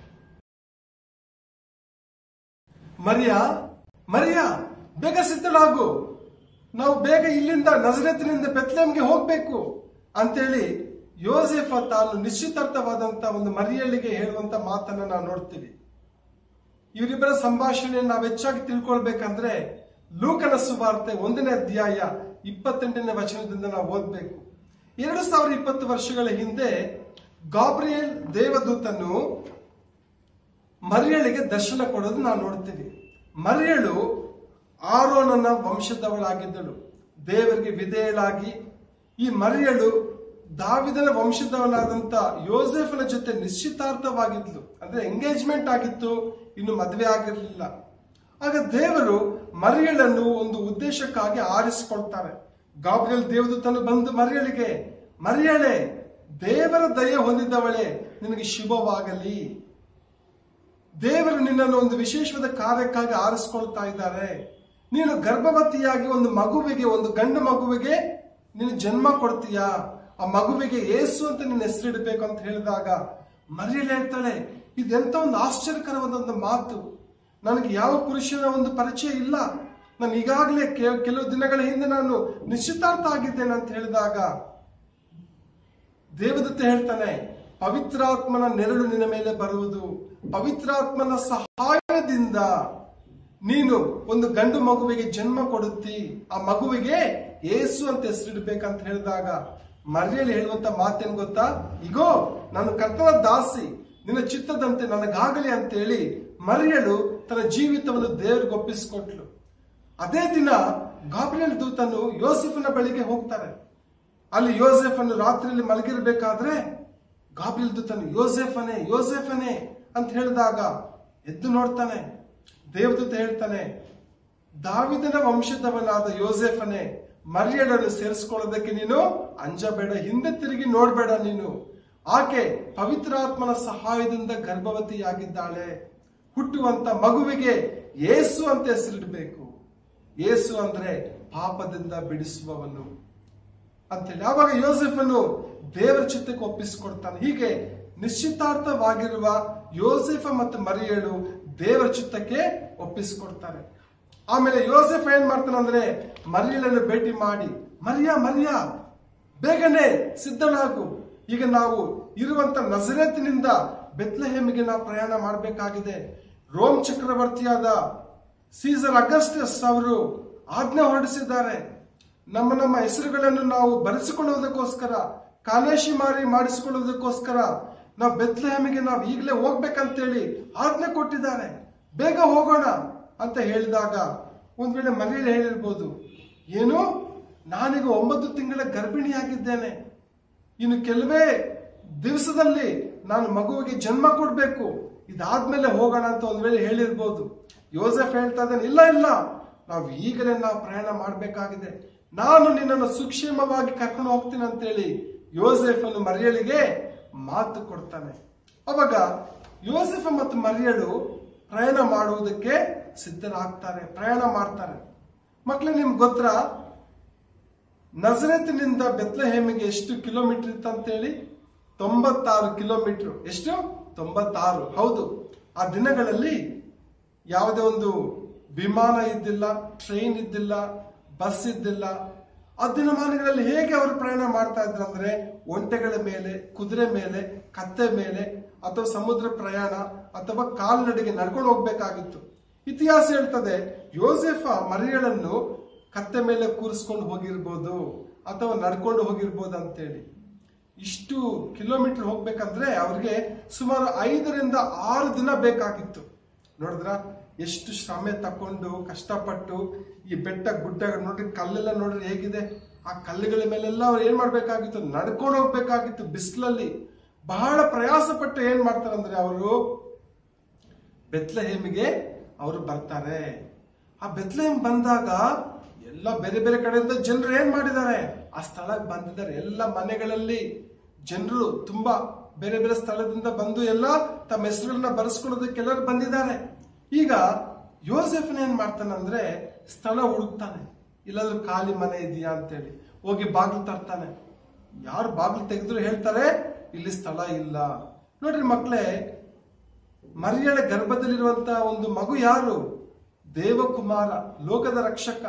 ಮರಿಯಾ ಮರಿಯಾ ಬೇಗ ಸಿದ್ಧಳಾಗು ನಾವು ಬೇಗ ಇಲ್ಲಿಂದ ನಜರತಿನಿಂದ ಬೆತ್ಲೆಮ್ಗೆ ಹೋಗ್ಬೇಕು ಅಂತೇಳಿ ಯೋಸೆಫ ತಾನು ನಿಶ್ಚಿತಾರ್ಥವಾದಂತ ಒಂದು ಮರಿಯಳಿಗೆ ಹೇಳುವಂತ ಮಾತನ್ನ ನಾವು ನೋಡ್ತೀವಿ ಇವರಿಬ್ಬರ ಸಂಭಾಷಣೆ ನಾವು ಹೆಚ್ಚಾಗಿ ತಿಳ್ಕೊಳ್ಬೇಕಂದ್ರೆ ಲೂಕನ ಸುವಾರ್ತೆ ಒಂದನೇ ಅಧ್ಯಾಯ ಇಪ್ಪತ್ತೆಂಟನೇ ವಚನದಿಂದ ನಾವು ಓದ್ಬೇಕು ಎರಡು ಸಾವಿರ ಇಪ್ಪತ್ತು ವರ್ಷಗಳ ಹಿಂದೆ ಗಾಬ್ರಿಯಲ್ ದೇವದೂತನು ಮರಿಯಳಿಗೆ ದರ್ಶನ ಕೊಡೋದು ನಾವು ನೋಡ್ತೀವಿ ಮರಿಯಳು ಆರೋನನ ವಂಶದವಳಾಗಿದ್ದಳು ದೇವರಿಗೆ ವಿಧೇಯಳಾಗಿ ಈ ಮರಿಯಳು ದಾವಿದನ ವಂಶದವನಾದಂತ ಯೋಸೆಫನ ಜೊತೆ ನಿಶ್ಚಿತಾರ್ಥವಾಗಿದ್ಲು ಅಂದ್ರೆ ಎಂಗೇಜ್ಮೆಂಟ್ ಆಗಿತ್ತು ಇನ್ನು ಮದುವೆ ಆಗಿರಲಿಲ್ಲ ಆಗ ದೇವರು ಮರಿಯಳನ್ನು ಒಂದು ಉದ್ದೇಶಕ್ಕಾಗಿ ಆರಿಸಿಕೊಳ್ತಾರೆ ಗಾಬ್ರಿಯಲ್ ದೇವದೂತನು ಬಂದು ಮರಿಯಳಿಗೆ ಮರಿಯಳೆ ದೇವರ ದಯೆ ಹೊಂದಿದವಳೆ ನಿನಗೆ ಶುಭವಾಗಲಿ ದೇವರು ನಿನ್ನನ್ನು ಒಂದು ವಿಶೇಷವಾದ ಕಾರ್ಯಕ್ಕಾಗಿ ಆರಿಸ್ಕೊಳ್ತಾ ಇದ್ದಾರೆ ನೀನು ಗರ್ಭವತಿಯಾಗಿ ಒಂದು ಮಗುವಿಗೆ ಒಂದು ಗಂಡು ಮಗುವಿಗೆ ನೀನು ಜನ್ಮ ಕೊಡ್ತೀಯಾ ಆ ಮಗುವಿಗೆ ಏಸು ಅಂತ ನಿನ್ನ ಹೆಸರಿಡಬೇಕು ಅಂತ ಹೇಳಿದಾಗ ಮರಿಯಲು ಹೇಳ್ತಾಳೆ ಇದೆಂತ ಒಂದು ಆಶ್ಚರ್ಯಕರವಾದ ಒಂದು ಮಾತು ನನಗೆ ಯಾವ ಪುರುಷನ ಒಂದು ಪರಿಚಯ ಇಲ್ಲ ನಾನು ಈಗಾಗಲೇ ಕೆ- ಕೆಲವು ದಿನಗಳ ಹಿಂದೆ ನಾನು ನಿಶ್ಚಿತಾರ್ಥ ಆಗಿದ್ದೇನೆ ಅಂತ ಹೇಳಿದಾಗ ದೇವದತ್ತ ಹೇಳ್ತಾನೆ ಪವಿತ್ರಾತ್ಮನ ನೆರಳು ನಿನ್ನ ಮೇಲೆ ಬರುವುದು ಪವಿತ್ರಾತ್ಮನ ಸಹಾಯದಿಂದ ನೀನು ಒಂದು ಗಂಡು ಮಗುವಿಗೆ ಜನ್ಮ ಕೊಡುತ್ತಿ ಆ ಮಗುವಿಗೆ ಏಸು ಅಂತ ಹೆಸರಿಡ್ಬೇಕಂತ ಹೇಳಿದಾಗ ಮರ್ಯಲ್ಲಿ ಹೇಳುವಂತ ಮಾತೇನ್ ಗೊತ್ತಾ ಇಗೋ ನಾನು ಕರ್ತನ ದಾಸಿ ನಿನ್ನ ಚಿತ್ತದಂತೆ ನನಗಾಗಲಿ ಅಂತೇಳಿ ಮರಿಯಳು ತನ್ನ ಜೀವಿತವನ್ನು ದೇವರಿಗೆ ಒಪ್ಪಿಸಿಕೊಟ್ಲು ಅದೇ ದಿನ ಗಾಬ್ರಿಯಲ್ ದೂತನು ಯೋಸೆಫನ ಬಳಿಗೆ ಹೋಗ್ತಾರೆ ಅಲ್ಲಿ ಯೋಸೆಫನ್ನು ರಾತ್ರಿಯಲ್ಲಿ ಮಲಗಿರ್ಬೇಕಾದ್ರೆ ಗಾಬ್ರಿಯಲ್ ದೂತನು ಯೋಸೆಫನೇ ಯೋಸೆಫನೇ ಅಂತ ಹೇಳಿದಾಗ ಎದ್ದು ನೋಡ್ತಾನೆ ದೇವದೂತ ಹೇಳ್ತಾನೆ ದಾವಿದನ ವಂಶದವನಾದ ಯೋಸೆಫನೇ ಮರಿಯಳನ್ನು ಸೇರಿಸ್ಕೊಳ್ಳೋದಕ್ಕೆ ನೀನು ಅಂಜಬೇಡ ಹಿಂದೆ ತಿರುಗಿ ನೋಡ್ಬೇಡ ನೀನು ಆಕೆ ಪವಿತ್ರಾತ್ಮನ ಸಹಾಯದಿಂದ ಗರ್ಭವತಿಯಾಗಿದ್ದಾಳೆ ಹುಟ್ಟುವಂತ ಮಗುವಿಗೆ ಏಸು ಅಂತ ಹೆಸರಿಡಬೇಕು ಏಸು ಅಂದ್ರೆ ಪಾಪದಿಂದ ಬಿಡಿಸುವವನು ಅಂತೇಳಿ ಆವಾಗ ಯೋಸೆಫನು ದೇವರ ಚಿತ್ತಕ್ಕೆ ಒಪ್ಪಿಸಿಕೊಡ್ತಾನೆ ಹೀಗೆ ನಿಶ್ಚಿತಾರ್ಥವಾಗಿರುವ ಯೋಸೆಫ ಮತ್ತು ಮರಿಯಳು ದೇವರ ಚಿತ್ತಕ್ಕೆ ಒಪ್ಪಿಸಿಕೊಡ್ತಾರೆ ಆಮೇಲೆ ಯೋಸೆಫ್ ಏನ್ ಮಾಡ್ತಾನೆ ಅಂದ್ರೆ ಮರಿಯಳನ್ನು ಭೇಟಿ ಮಾಡಿ ಮರಿಯಾ ಮರಿಯಾ ಬೇಗನೆ ಸಿದ್ಧನಾಗು ಈಗ ನಾವು ಇರುವಂತ ನಜರೇತಿನಿಂದ ಬೆತ್ಲೆಹೇಮಿಗೆ ನಾವು ಪ್ರಯಾಣ ಮಾಡಬೇಕಾಗಿದೆ ರೋಮ್ ಚಕ್ರವರ್ತಿಯಾದ ಸೀಸರ್ ಅಗಸ್ಟಸ್ ಅವರು ಆಜ್ಞೆ ಹೊರಡಿಸಿದ್ದಾರೆ ನಮ್ಮ ನಮ್ಮ ಹೆಸರುಗಳನ್ನು ನಾವು ಬರೆಸಿಕೊಳ್ಳುವುದಕ್ಕೋಸ್ಕರ ಕಾಲೇಶಿ ಮಾರಿ ಮಾಡಿಸಿಕೊಳ್ಳುವುದಕ್ಕೋಸ್ಕರ ನಾವು ಬೆತ್ಲೆಹೇಮಿಗೆ ನಾವು ಈಗಲೇ ಹೋಗ್ಬೇಕಂತೇಳಿ ಆಜ್ಞೆ ಕೊಟ್ಟಿದ್ದಾರೆ ಬೇಗ ಹೋಗೋಣ ಅಂತ ಹೇಳಿದಾಗ ಒಂದ್ ವೇಳೆ ಮನೆಯಲ್ಲಿ ಹೇಳಿರ್ಬೋದು ಏನು ನಾನೀಗ ಒಂಬತ್ತು ತಿಂಗಳ ಗರ್ಭಿಣಿಯಾಗಿದ್ದೇನೆ ಇನ್ನು ಕೆಲವೇ ದಿವಸದಲ್ಲಿ ನಾನು ಮಗುವಿಗೆ ಜನ್ಮ ಕೊಡ್ಬೇಕು ಇದಾದ್ಮೇಲೆ ಹೋಗೋಣ ಅಂತ ಒಂದ್ ವೇಳೆ ಹೇಳಿರ್ಬೋದು ಯೋಸೆಫ್ ಹೇಳ್ತಾ ಇದ್ದಾನೆ ಇಲ್ಲ ಇಲ್ಲ ನಾವು ಈಗಲೇ ನಾವು ಪ್ರಯಾಣ ಮಾಡಬೇಕಾಗಿದೆ ನಾನು ನಿನ್ನನ್ನು ಸುಕ್ಷೇಮವಾಗಿ ಕರ್ಕೊಂಡು ಹೋಗ್ತೀನಿ ಅಂತೇಳಿ ಯೋಸೆಫನು ಮರಿಯಳಿಗೆ ಮಾತು ಕೊಡ್ತಾನೆ ಅವಾಗ ಯೋಸೆಫ ಮತ್ತು ಮರಿಯಳು ಪ್ರಯಾಣ ಮಾಡುವುದಕ್ಕೆ ಸಿದ್ಧರಾಗ್ತಾರೆ ಪ್ರಯಾಣ ಮಾಡ್ತಾರೆ ಮಕ್ಕಳೇ ನಿಮ್ಗೆ ಗೊತ್ತಾ ನಜರತಿನಿಂದ ಬೆತ್ಲೆಹೇಮಿಗೆ ಎಷ್ಟು ಕಿಲೋಮೀಟರ್ ಇತ್ತಂತೇಳಿ ತೊಂಬತ್ತಾರು ಕಿಲೋಮೀಟರ್ ಎಷ್ಟು ತೊಂಬತ್ತಾರು ಹೌದು ಆ ದಿನಗಳಲ್ಲಿ ಯಾವುದೇ ಒಂದು ವಿಮಾನ ಇದ್ದಿಲ್ಲ ಟ್ರೈನ್ ಇದ್ದಿಲ್ಲ ಬಸ್ ಇದ್ದಿಲ್ಲ ಆ ದಿನಮಾನಗಳಲ್ಲಿ ಹೇಗೆ ಅವರು ಪ್ರಯಾಣ ಮಾಡ್ತಾ ಇದ್ರು ಅಂದ್ರೆ ಒಂಟೆಗಳ ಮೇಲೆ ಕುದುರೆ ಮೇಲೆ ಕತ್ತೆ ಮೇಲೆ ಅಥವಾ ಸಮುದ್ರ ಪ್ರಯಾಣ ಅಥವಾ ಕಾಲ್ನಡಿಗೆ ನಡ್ಕೊಂಡು ಹೋಗ್ಬೇಕಾಗಿತ್ತು ಇತಿಹಾಸ ಹೇಳ್ತದೆ ಯೋಸೆಫ ಮರಿಯಳನ್ನು ಕತ್ತೆ ಮೇಲೆ ಕೂರಿಸ್ಕೊಂಡು ಹೋಗಿರ್ಬೋದು ಅಥವಾ ನಡ್ಕೊಂಡು ಹೋಗಿರ್ಬೋದು ಅಂತೇಳಿ ಇಷ್ಟು ಕಿಲೋಮೀಟರ್ ಹೋಗ್ಬೇಕಂದ್ರೆ ಅವ್ರಿಗೆ ಸುಮಾರು ಐದರಿಂದ ಆರು ದಿನ ಬೇಕಾಗಿತ್ತು ನೋಡಿದ್ರ ಎಷ್ಟು ಶ್ರಮೆ ತಕೊಂಡು ಕಷ್ಟಪಟ್ಟು ಈ ಬೆಟ್ಟ ಗುಡ್ಡ ನೋಡ್ರಿ ಕಲ್ಲೆಲ್ಲ ನೋಡ್ರಿ ಹೇಗಿದೆ ಆ ಕಲ್ಲುಗಳ ಮೇಲೆಲ್ಲ ಅವ್ರು ಏನ್ ಮಾಡ್ಬೇಕಾಗಿತ್ತು ನಡ್ಕೊಂಡು ಹೋಗ್ಬೇಕಾಗಿತ್ತು ಬಿಸಿಲಲ್ಲಿ ಬಹಳ ಪ್ರಯಾಸ ಪಟ್ಟು ಏನ್ ಮಾಡ್ತಾರಂದ್ರೆ ಅವರು ಬೆತ್ಲಹೇಮಿಗೆ ಅವರು ಬರ್ತಾರೆ ಆ ಬೆತ್ಲಹೇಮ್ ಬಂದಾಗ ಎಲ್ಲ ಬೇರೆ ಬೇರೆ ಕಡೆಯಿಂದ ಜನರು ಏನ್ ಮಾಡಿದ್ದಾರೆ ಆ ಸ್ಥಳಕ್ಕೆ ಬಂದಿದ್ದಾರೆ ಎಲ್ಲ ಮನೆಗಳಲ್ಲಿ ಜನರು ತುಂಬಾ ಬೇರೆ ಬೇರೆ ಸ್ಥಳದಿಂದ ಬಂದು ಎಲ್ಲ ತಮ್ಮ ಹೆಸರುಗಳನ್ನ ಬರೆಸ್ಕೊಳ್ಳೋದಕ್ಕೆ ಎಲ್ಲರೂ ಬಂದಿದ್ದಾರೆ ಈಗ ಯೋಸೆಫ್ನ ಏನ್ ಮಾಡ್ತಾನಂದ್ರೆ ಸ್ಥಳ ಹುಡುಕ್ತಾನೆ ಇಲ್ಲಾದ್ರೂ ಖಾಲಿ ಮನೆ ಇದೆಯಾ ಅಂತೇಳಿ ಹೋಗಿ ಬಾಗಿಲು ತರ್ತಾನೆ ಯಾರು ಬಾಗಿಲು ತೆಗೆದ್ರು ಹೇಳ್ತಾರೆ ಇಲ್ಲಿ ಸ್ಥಳ ಇಲ್ಲ ನೋಡ್ರಿ ಮಕ್ಕಳೇ ಮರಿಯಳ ಗರ್ಭದಲ್ಲಿರುವಂತ ಒಂದು ಮಗು ಯಾರು ದೇವಕುಮಾರ ಲೋಕದ ರಕ್ಷಕ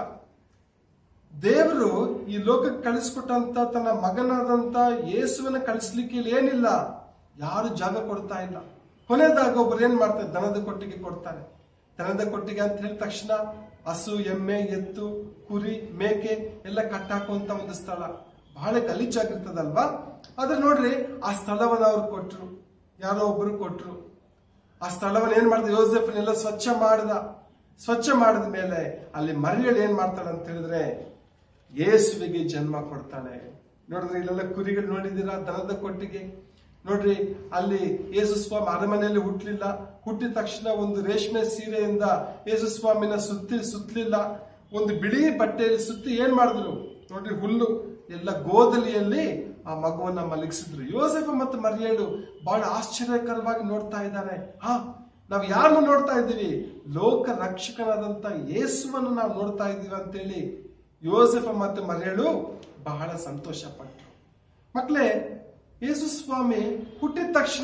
ದೇವರು ಈ ಲೋಕಕ್ಕೆ ಕಳಿಸ್ಕೊಟ್ಟಂತ ತನ್ನ ಮಗನಾದಂತ ಯೇಸುವನ್ನ ಕಳಿಸ್ಲಿಕ್ಕೆ ಇಲ್ಲಿ ಏನಿಲ್ಲ ಯಾರು ಜಾಗ ಕೊಡ್ತಾ ಇಲ್ಲ ಕೊನೆದಾಗ ಒಬ್ರು ಏನ್ ಮಾಡ್ತಾರೆ ದನದ ಕೊಟ್ಟಿಗೆ ಕೊಡ್ತಾರೆ ದನದ ಕೊಟ್ಟಿಗೆ ಅಂತ ಹೇಳಿದ ತಕ್ಷಣ ಹಸು ಎಮ್ಮೆ ಎತ್ತು ಕುರಿ ಮೇಕೆ ಎಲ್ಲ ಕಟ್ಟಾಕುವಂತ ಒಂದು ಸ್ಥಳ ಬಹಳ ಗಲೀಜಾಗಿರ್ತದಲ್ವಾ ಆದ್ರೆ ನೋಡ್ರಿ ಆ ಸ್ಥಳವನ್ನ ಅವ್ರು ಕೊಟ್ರು ಯಾರೋ ಒಬ್ರು ಕೊಟ್ರು ಆ ಸ್ಥಳವನ್ನ ಏನ್ ಮಾಡ್ದ ಯೋಸೆಫ್ನೆಲ್ಲ ಸ್ವಚ್ಛ ಮಾಡ್ದ ಸ್ವಚ್ಛ ಮಾಡಿದ ಮೇಲೆ ಅಲ್ಲಿ ಮರಿಯಳು ಏನ್ ಮಾಡ್ತಾಳೆ ಅಂತ ಹೇಳಿದ್ರೆ ಯೇಸುವಿಗೆ ಜನ್ಮ ಕೊಡ್ತಾಳೆ ನೋಡಿದ್ರೆ ಇಲ್ಲೆಲ್ಲ ಕುರಿಗಳು ನೋಡಿದ್ದೀರಾ ದನದ ಕೊಟ್ಟಿಗೆ ನೋಡ್ರಿ ಅಲ್ಲಿ ಯೇಸು ಸ್ವಾಮಿ ಅರಮನೆಯಲ್ಲಿ ಹುಟ್ಟಲಿಲ್ಲ ಹುಟ್ಟಿದ ತಕ್ಷಣ ಒಂದು ರೇಷ್ಮೆ ಸೀರೆಯಿಂದ ಯೇಸು ಸ್ವಾಮಿನ ಸುತ್ತಿ ಸುತ್ತಲಿಲ್ಲ ಒಂದು ಬಿಳಿ ಬಟ್ಟೆಯಲ್ಲಿ ಸುತ್ತಿ ಏನ್ ಮಾಡಿದ್ರು ನೋಡ್ರಿ ಹುಲ್ಲು ಎಲ್ಲ ಗೋದಲಿಯಲ್ಲಿ ಆ ಮಗುವನ್ನ ಮಲಗಿಸಿದ್ರು ಯೋಸೆಫ ಮತ್ತು ಮರಿಯಳು ಬಹಳ ಆಶ್ಚರ್ಯಕರವಾಗಿ ನೋಡ್ತಾ ಇದ್ದಾರೆ ಹಾ ನಾವು ಯಾರನ್ನು ನೋಡ್ತಾ ಇದ್ದೀವಿ ಲೋಕ ರಕ್ಷಕನಾದಂತ ಯೇಸುವನ್ನು ನಾವು ನೋಡ್ತಾ ಇದ್ದೀವಿ ಅಂತೇಳಿ ಯೋಸೆಫ ಮತ್ತು ಮರಿಯಳು ಬಹಳ ಸಂತೋಷ ಪಟ್ರು ಮಕ್ಕಳೇ ಯೇಸು ಸ್ವಾಮಿ ಹುಟ್ಟಿದ ತಕ್ಷಣ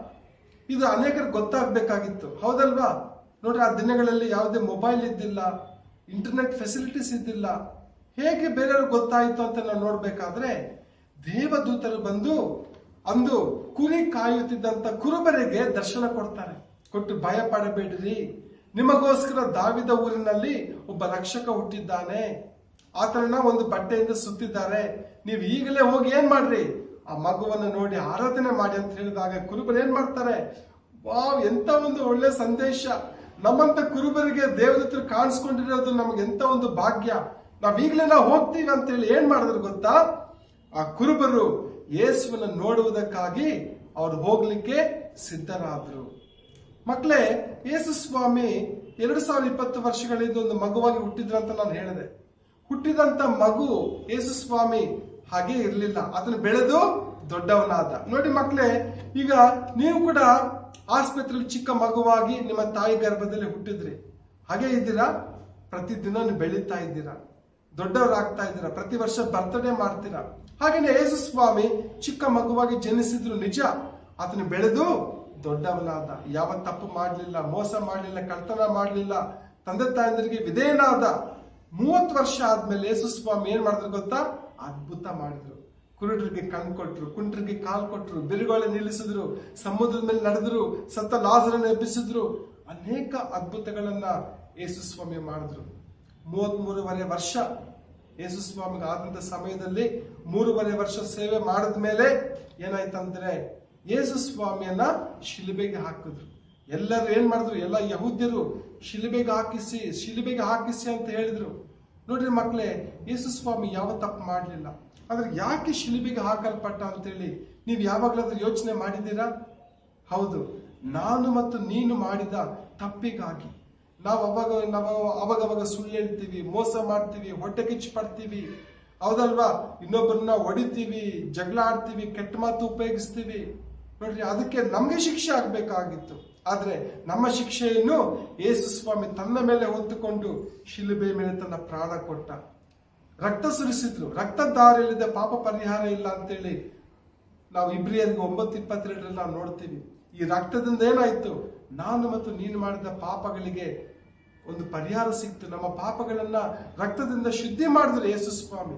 ಇದು ಅನೇಕರಿಗೆ ಗೊತ್ತಾಗ್ಬೇಕಾಗಿತ್ತು ಹೌದಲ್ವಾ ನೋಡ್ರಿ ಆ ದಿನಗಳಲ್ಲಿ ಯಾವುದೇ ಮೊಬೈಲ್ ಇದ್ದಿಲ್ಲ ಇಂಟರ್ನೆಟ್ ಫೆಸಿಲಿಟೀಸ್ ಇದ್ದಿಲ್ಲ ಹೇಗೆ ಬೇರೆಯವ್ರಿಗೆ ಗೊತ್ತಾಯಿತು ಅಂತ ನಾವು ನೋಡ್ಬೇಕಾದ್ರೆ ದೇವದೂತರು ಬಂದು ಅಂದು ಕುರಿ ಕಾಯುತ್ತಿದ್ದಂತ ಕುರುಬರಿಗೆ ದರ್ಶನ ಕೊಡ್ತಾರೆ ಕೊಟ್ಟು ಭಯ ಪಡಬೇಡಿರಿ ನಿಮಗೋಸ್ಕರ ದಾವಿದ ಊರಿನಲ್ಲಿ ಒಬ್ಬ ರಕ್ಷಕ ಹುಟ್ಟಿದ್ದಾನೆ ಆತನನ್ನ ಒಂದು ಬಟ್ಟೆಯಿಂದ ಸುತ್ತಿದ್ದಾರೆ ನೀವು ಈಗಲೇ ಹೋಗಿ ಏನ್ ಮಾಡ್ರಿ ಆ ಮಗುವನ್ನು ನೋಡಿ ಆರಾಧನೆ ಮಾಡಿ ಅಂತ ಹೇಳಿದಾಗ ಕುರುಬರು ಏನ್ ಮಾಡ್ತಾರೆ ವಾವ್ ಎಂತ ಒಂದು ಒಳ್ಳೆ ಸಂದೇಶ ನಮ್ಮಂತ ಕುರುಬರಿಗೆ ದೇವದತ್ತರು ಕಾಣಿಸ್ಕೊಂಡಿರೋದು ನಮ್ಗೆ ಎಂತ ಒಂದು ಭಾಗ್ಯ ನಾವ್ ಈಗಲೇ ನಾವು ಹೋಗ್ತೀವಿ ಅಂತೇಳಿ ಏನ್ ಮಾಡಿದ್ರು ಗೊತ್ತಾ ಆ ಕುರುಬರು ಯೇಸುವನ್ನ ನೋಡುವುದಕ್ಕಾಗಿ ಅವ್ರು ಹೋಗ್ಲಿಕ್ಕೆ ಸಿದ್ಧರಾದ್ರು ಮಕ್ಕಳೇ ಯೇಸು ಸ್ವಾಮಿ ಎರಡು ಸಾವಿರದ ಇಪ್ಪತ್ತು ವರ್ಷಗಳಿಂದ ಒಂದು ಮಗುವಾಗಿ ಹುಟ್ಟಿದ್ರು ಅಂತ ನಾನು ಹೇಳಿದೆ ಹುಟ್ಟಿದಂತ ಮಗು ಯೇಸು ಸ್ವಾಮಿ ಹಾಗೆ ಇರಲಿಲ್ಲ ಅದನ್ನು ಬೆಳೆದು ದೊಡ್ಡವನಾದ ನೋಡಿ ಮಕ್ಕಳೇ ಈಗ ನೀವು ಕೂಡ ಆಸ್ಪತ್ರೆಯಲ್ಲಿ ಚಿಕ್ಕ ಮಗುವಾಗಿ ನಿಮ್ಮ ತಾಯಿ ಗರ್ಭದಲ್ಲಿ ಹುಟ್ಟಿದ್ರಿ ಹಾಗೆ ಇದ್ದೀರಾ ಪ್ರತಿದಿನ ನೀವು ಬೆಳೀತಾ ಇದ್ದೀರಾ ದೊಡ್ಡವರಾಗ್ತಾ ಇದ್ದೀರಾ ಪ್ರತಿ ವರ್ಷ ಬರ್ತ್ಡೇ ಮಾಡ್ತೀರಾ ಹಾಗೇನೆ ಯೇಸು ಸ್ವಾಮಿ ಚಿಕ್ಕ ಮಗುವಾಗಿ ಜನಿಸಿದ್ರು ನಿಜ ಆತನು ಬೆಳೆದು ದೊಡ್ಡವನಾದ ಯಾವ ತಪ್ಪು ಮಾಡಲಿಲ್ಲ ಮೋಸ ಮಾಡಲಿಲ್ಲ ಕಳ್ತನ ಮಾಡಲಿಲ್ಲ ತಂದೆ ತಾಯಂದಿರಿಗೆ ವಿಧೇಯನಾದ ಮೂವತ್ತು ವರ್ಷ ಆದ್ಮೇಲೆ ಯೇಸು ಸ್ವಾಮಿ ಏನ್ ಮಾಡಿದ್ರು ಗೊತ್ತಾ ಅದ್ಭುತ ಮಾಡಿದ್ರು ಕುರುಡರಿಗೆ ಕಣ್ ಕೊಟ್ರು ಕುಂಟ್ರಿಗೆ ಕಾಲ್ ಕೊಟ್ರು ಬಿರುಗಾಳಿ ನಿಲ್ಲಿಸಿದ್ರು ಸಮುದ್ರದ ಮೇಲೆ ನಡೆದ್ರು ಸತ್ತ ಲಾಜರನ್ನು ಎಬ್ಬಿಸಿದ್ರು ಅನೇಕ ಅದ್ಭುತಗಳನ್ನ ಯೇಸು ಸ್ವಾಮಿ ಮಾಡಿದ್ರು ಮೂವತ್ತ್ ಮೂರುವರೆ ವರ್ಷ ಯೇಸು ಸ್ವಾಮಿಗೆ ಆದಂತ ಸಮಯದಲ್ಲಿ ಮೂರುವರೆ ವರ್ಷ ಸೇವೆ ಮಾಡಿದ ಮೇಲೆ ಏನಾಯ್ತಂದ್ರೆ ಯೇಸು ಸ್ವಾಮಿಯನ್ನ ಶಿಲುಬೆಗೆ ಹಾಕಿದ್ರು ಎಲ್ಲರೂ ಏನ್ ಮಾಡಿದ್ರು ಎಲ್ಲ ಯಹೂದ್ಯರು ಶಿಲುಬೆಗೆ ಹಾಕಿಸಿ ಶಿಲುಬೆಗೆ ಹಾಕಿಸಿ ಅಂತ ಹೇಳಿದ್ರು ನೋಡ್ರಿ ಮಕ್ಕಳೇ ಯೇಸು ಸ್ವಾಮಿ ಯಾವ ತಪ್ಪು ಮಾಡಲಿಲ್ಲ ಆದ್ರೆ ಯಾಕೆ ಶಿಲುಬೆಗೆ ಹಾಕಲ್ಪಟ್ಟ ಅಂತೇಳಿ ನೀವು ಯಾವಾಗಲಾದ್ರೂ ಯೋಚನೆ ಮಾಡಿದ್ದೀರಾ ಹೌದು ನಾನು ಮತ್ತು ನೀನು ಮಾಡಿದ ತಪ್ಪಿಗಾಗಿ ನಾವು ಅವಾಗ ನಾವು ಅವಾಗವಾಗ ಸುಳ್ಳು ಹೇಳ್ತೀವಿ ಮೋಸ ಮಾಡ್ತೀವಿ ಹೊಟ್ಟೆ ಕಿಚ್ಚು ಪಡ್ತೀವಿ ಹೌದಲ್ವಾ ಇನ್ನೊಬ್ಬರನ್ನ ಹೊಡಿತೀವಿ ಜಗಳ ಆಡ್ತೀವಿ ಕೆಟ್ಟ ಮಾತು ಉಪಯೋಗಿಸ್ತೀವಿ ನೋಡ್ರಿ ಅದಕ್ಕೆ ನಮ್ಗೆ ಶಿಕ್ಷೆ ಆಗ್ಬೇಕಾಗಿತ್ತು ಆದ್ರೆ ನಮ್ಮ ಶಿಕ್ಷೆಯನ್ನು ಯೇಸು ಸ್ವಾಮಿ ತನ್ನ ಮೇಲೆ ಹೊತ್ತುಕೊಂಡು ಶಿಲುಬೆ ಮೇಲೆ ತನ್ನ ಪ್ರಾಣ ಕೊಟ್ಟ ರಕ್ತ ಸುರಿಸಿದ್ರು ರಕ್ತ ದಾರಿಯಲ್ಲಿದೆ ಪಾಪ ಪರಿಹಾರ ಇಲ್ಲ ಅಂತೇಳಿ ನಾವು ಇಬ್ರಿಯರಿಗೆ ಒಂಬತ್ತು ಇಪ್ಪತ್ತೆರಡರಲ್ಲಿ ನಾವು ನೋಡ್ತೀವಿ ಈ ರಕ್ತದಿಂದ ಏನಾಯ್ತು ನಾನು ಮತ್ತು ನೀನು ಮಾಡಿದ ಪಾಪಗಳಿಗೆ ಒಂದು ಪರಿಹಾರ ಸಿಕ್ತು ನಮ್ಮ ಪಾಪಗಳನ್ನ ರಕ್ತದಿಂದ ಶುದ್ಧಿ ಮಾಡಿದ್ರು ಯೇಸು ಸ್ವಾಮಿ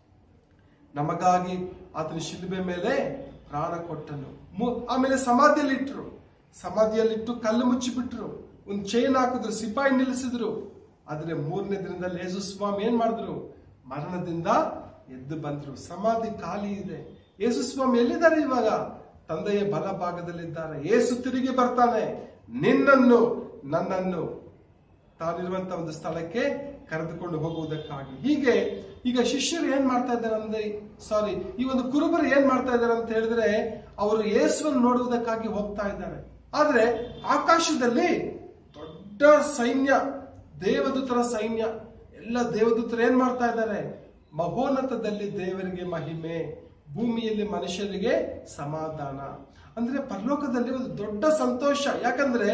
ನಮಗಾಗಿ ಆತನ ಶಿಲುಬೆ ಮೇಲೆ ಪ್ರಾಣ ಕೊಟ್ಟನು ಮು- ಆಮೇಲೆ ಸಮಾಧಿಯಲ್ಲಿಟ್ರು ಸಮಾಧಿಯಲ್ಲಿಟ್ಟು ಕಲ್ಲು ಮುಚ್ಚಿಬಿಟ್ರು ಒಂದು ಚೈನ್ ಹಾಕಿದ್ರು ಸಿಪಾಯಿ ನಿಲ್ಲಿಸಿದ್ರು ಆದ್ರೆ ಮೂರನೇ ದಿನದಲ್ಲಿ ಯೇಸು ಸ್ವಾಮಿ ಏನ್ ಮಾಡಿದ್ರು ಮರಣದಿಂದ ಎದ್ದು ಬಂದ್ರು ಸಮಾಧಿ ಖಾಲಿ ಇದೆ ಯೇಸು ಸ್ವಾಮಿ ಎಲ್ಲಿದ್ದಾರೆ ಇವಾಗ ತಂದೆಯ ಬಲ ಭಾಗದಲ್ಲಿದ್ದಾರೆ ಯೇಸು ತಿರುಗಿ ಬರ್ತಾನೆ ನಿನ್ನನ್ನು ನನ್ನನ್ನು ತಾನಿರುವಂತ ಒಂದು ಸ್ಥಳಕ್ಕೆ ಕರೆದುಕೊಂಡು ಹೋಗುವುದಕ್ಕಾಗಿ ಹೀಗೆ ಈಗ ಶಿಷ್ಯರು ಏನ್ ಮಾಡ್ತಾ ಇದ್ದಾರೆ ಅಂದ್ರೆ ಸಾರಿ ಈ ಒಂದು ಕುರುಬರು ಏನ್ ಮಾಡ್ತಾ ಇದ್ದಾರೆ ಅಂತ ಹೇಳಿದ್ರೆ ಅವರು ಯೇಸುವನ್ನು ನೋಡುವುದಕ್ಕಾಗಿ ಹೋಗ್ತಾ ಇದ್ದಾರೆ ಆದ್ರೆ ಆಕಾಶದಲ್ಲಿ ದೊಡ್ಡ ಸೈನ್ಯ ದೇವದೂತರ ಸೈನ್ಯ ಎಲ್ಲ ದೇವದೂತರು ಏನ್ ಮಾಡ್ತಾ ಇದ್ದಾರೆ ಮಹೋನ್ನತದಲ್ಲಿ ದೇವರಿಗೆ ಮಹಿಮೆ ಭೂಮಿಯಲ್ಲಿ ಮನುಷ್ಯರಿಗೆ ಸಮಾಧಾನ ಅಂದ್ರೆ ಪರಲೋಕದಲ್ಲಿ ಒಂದು ದೊಡ್ಡ ಸಂತೋಷ ಯಾಕಂದ್ರೆ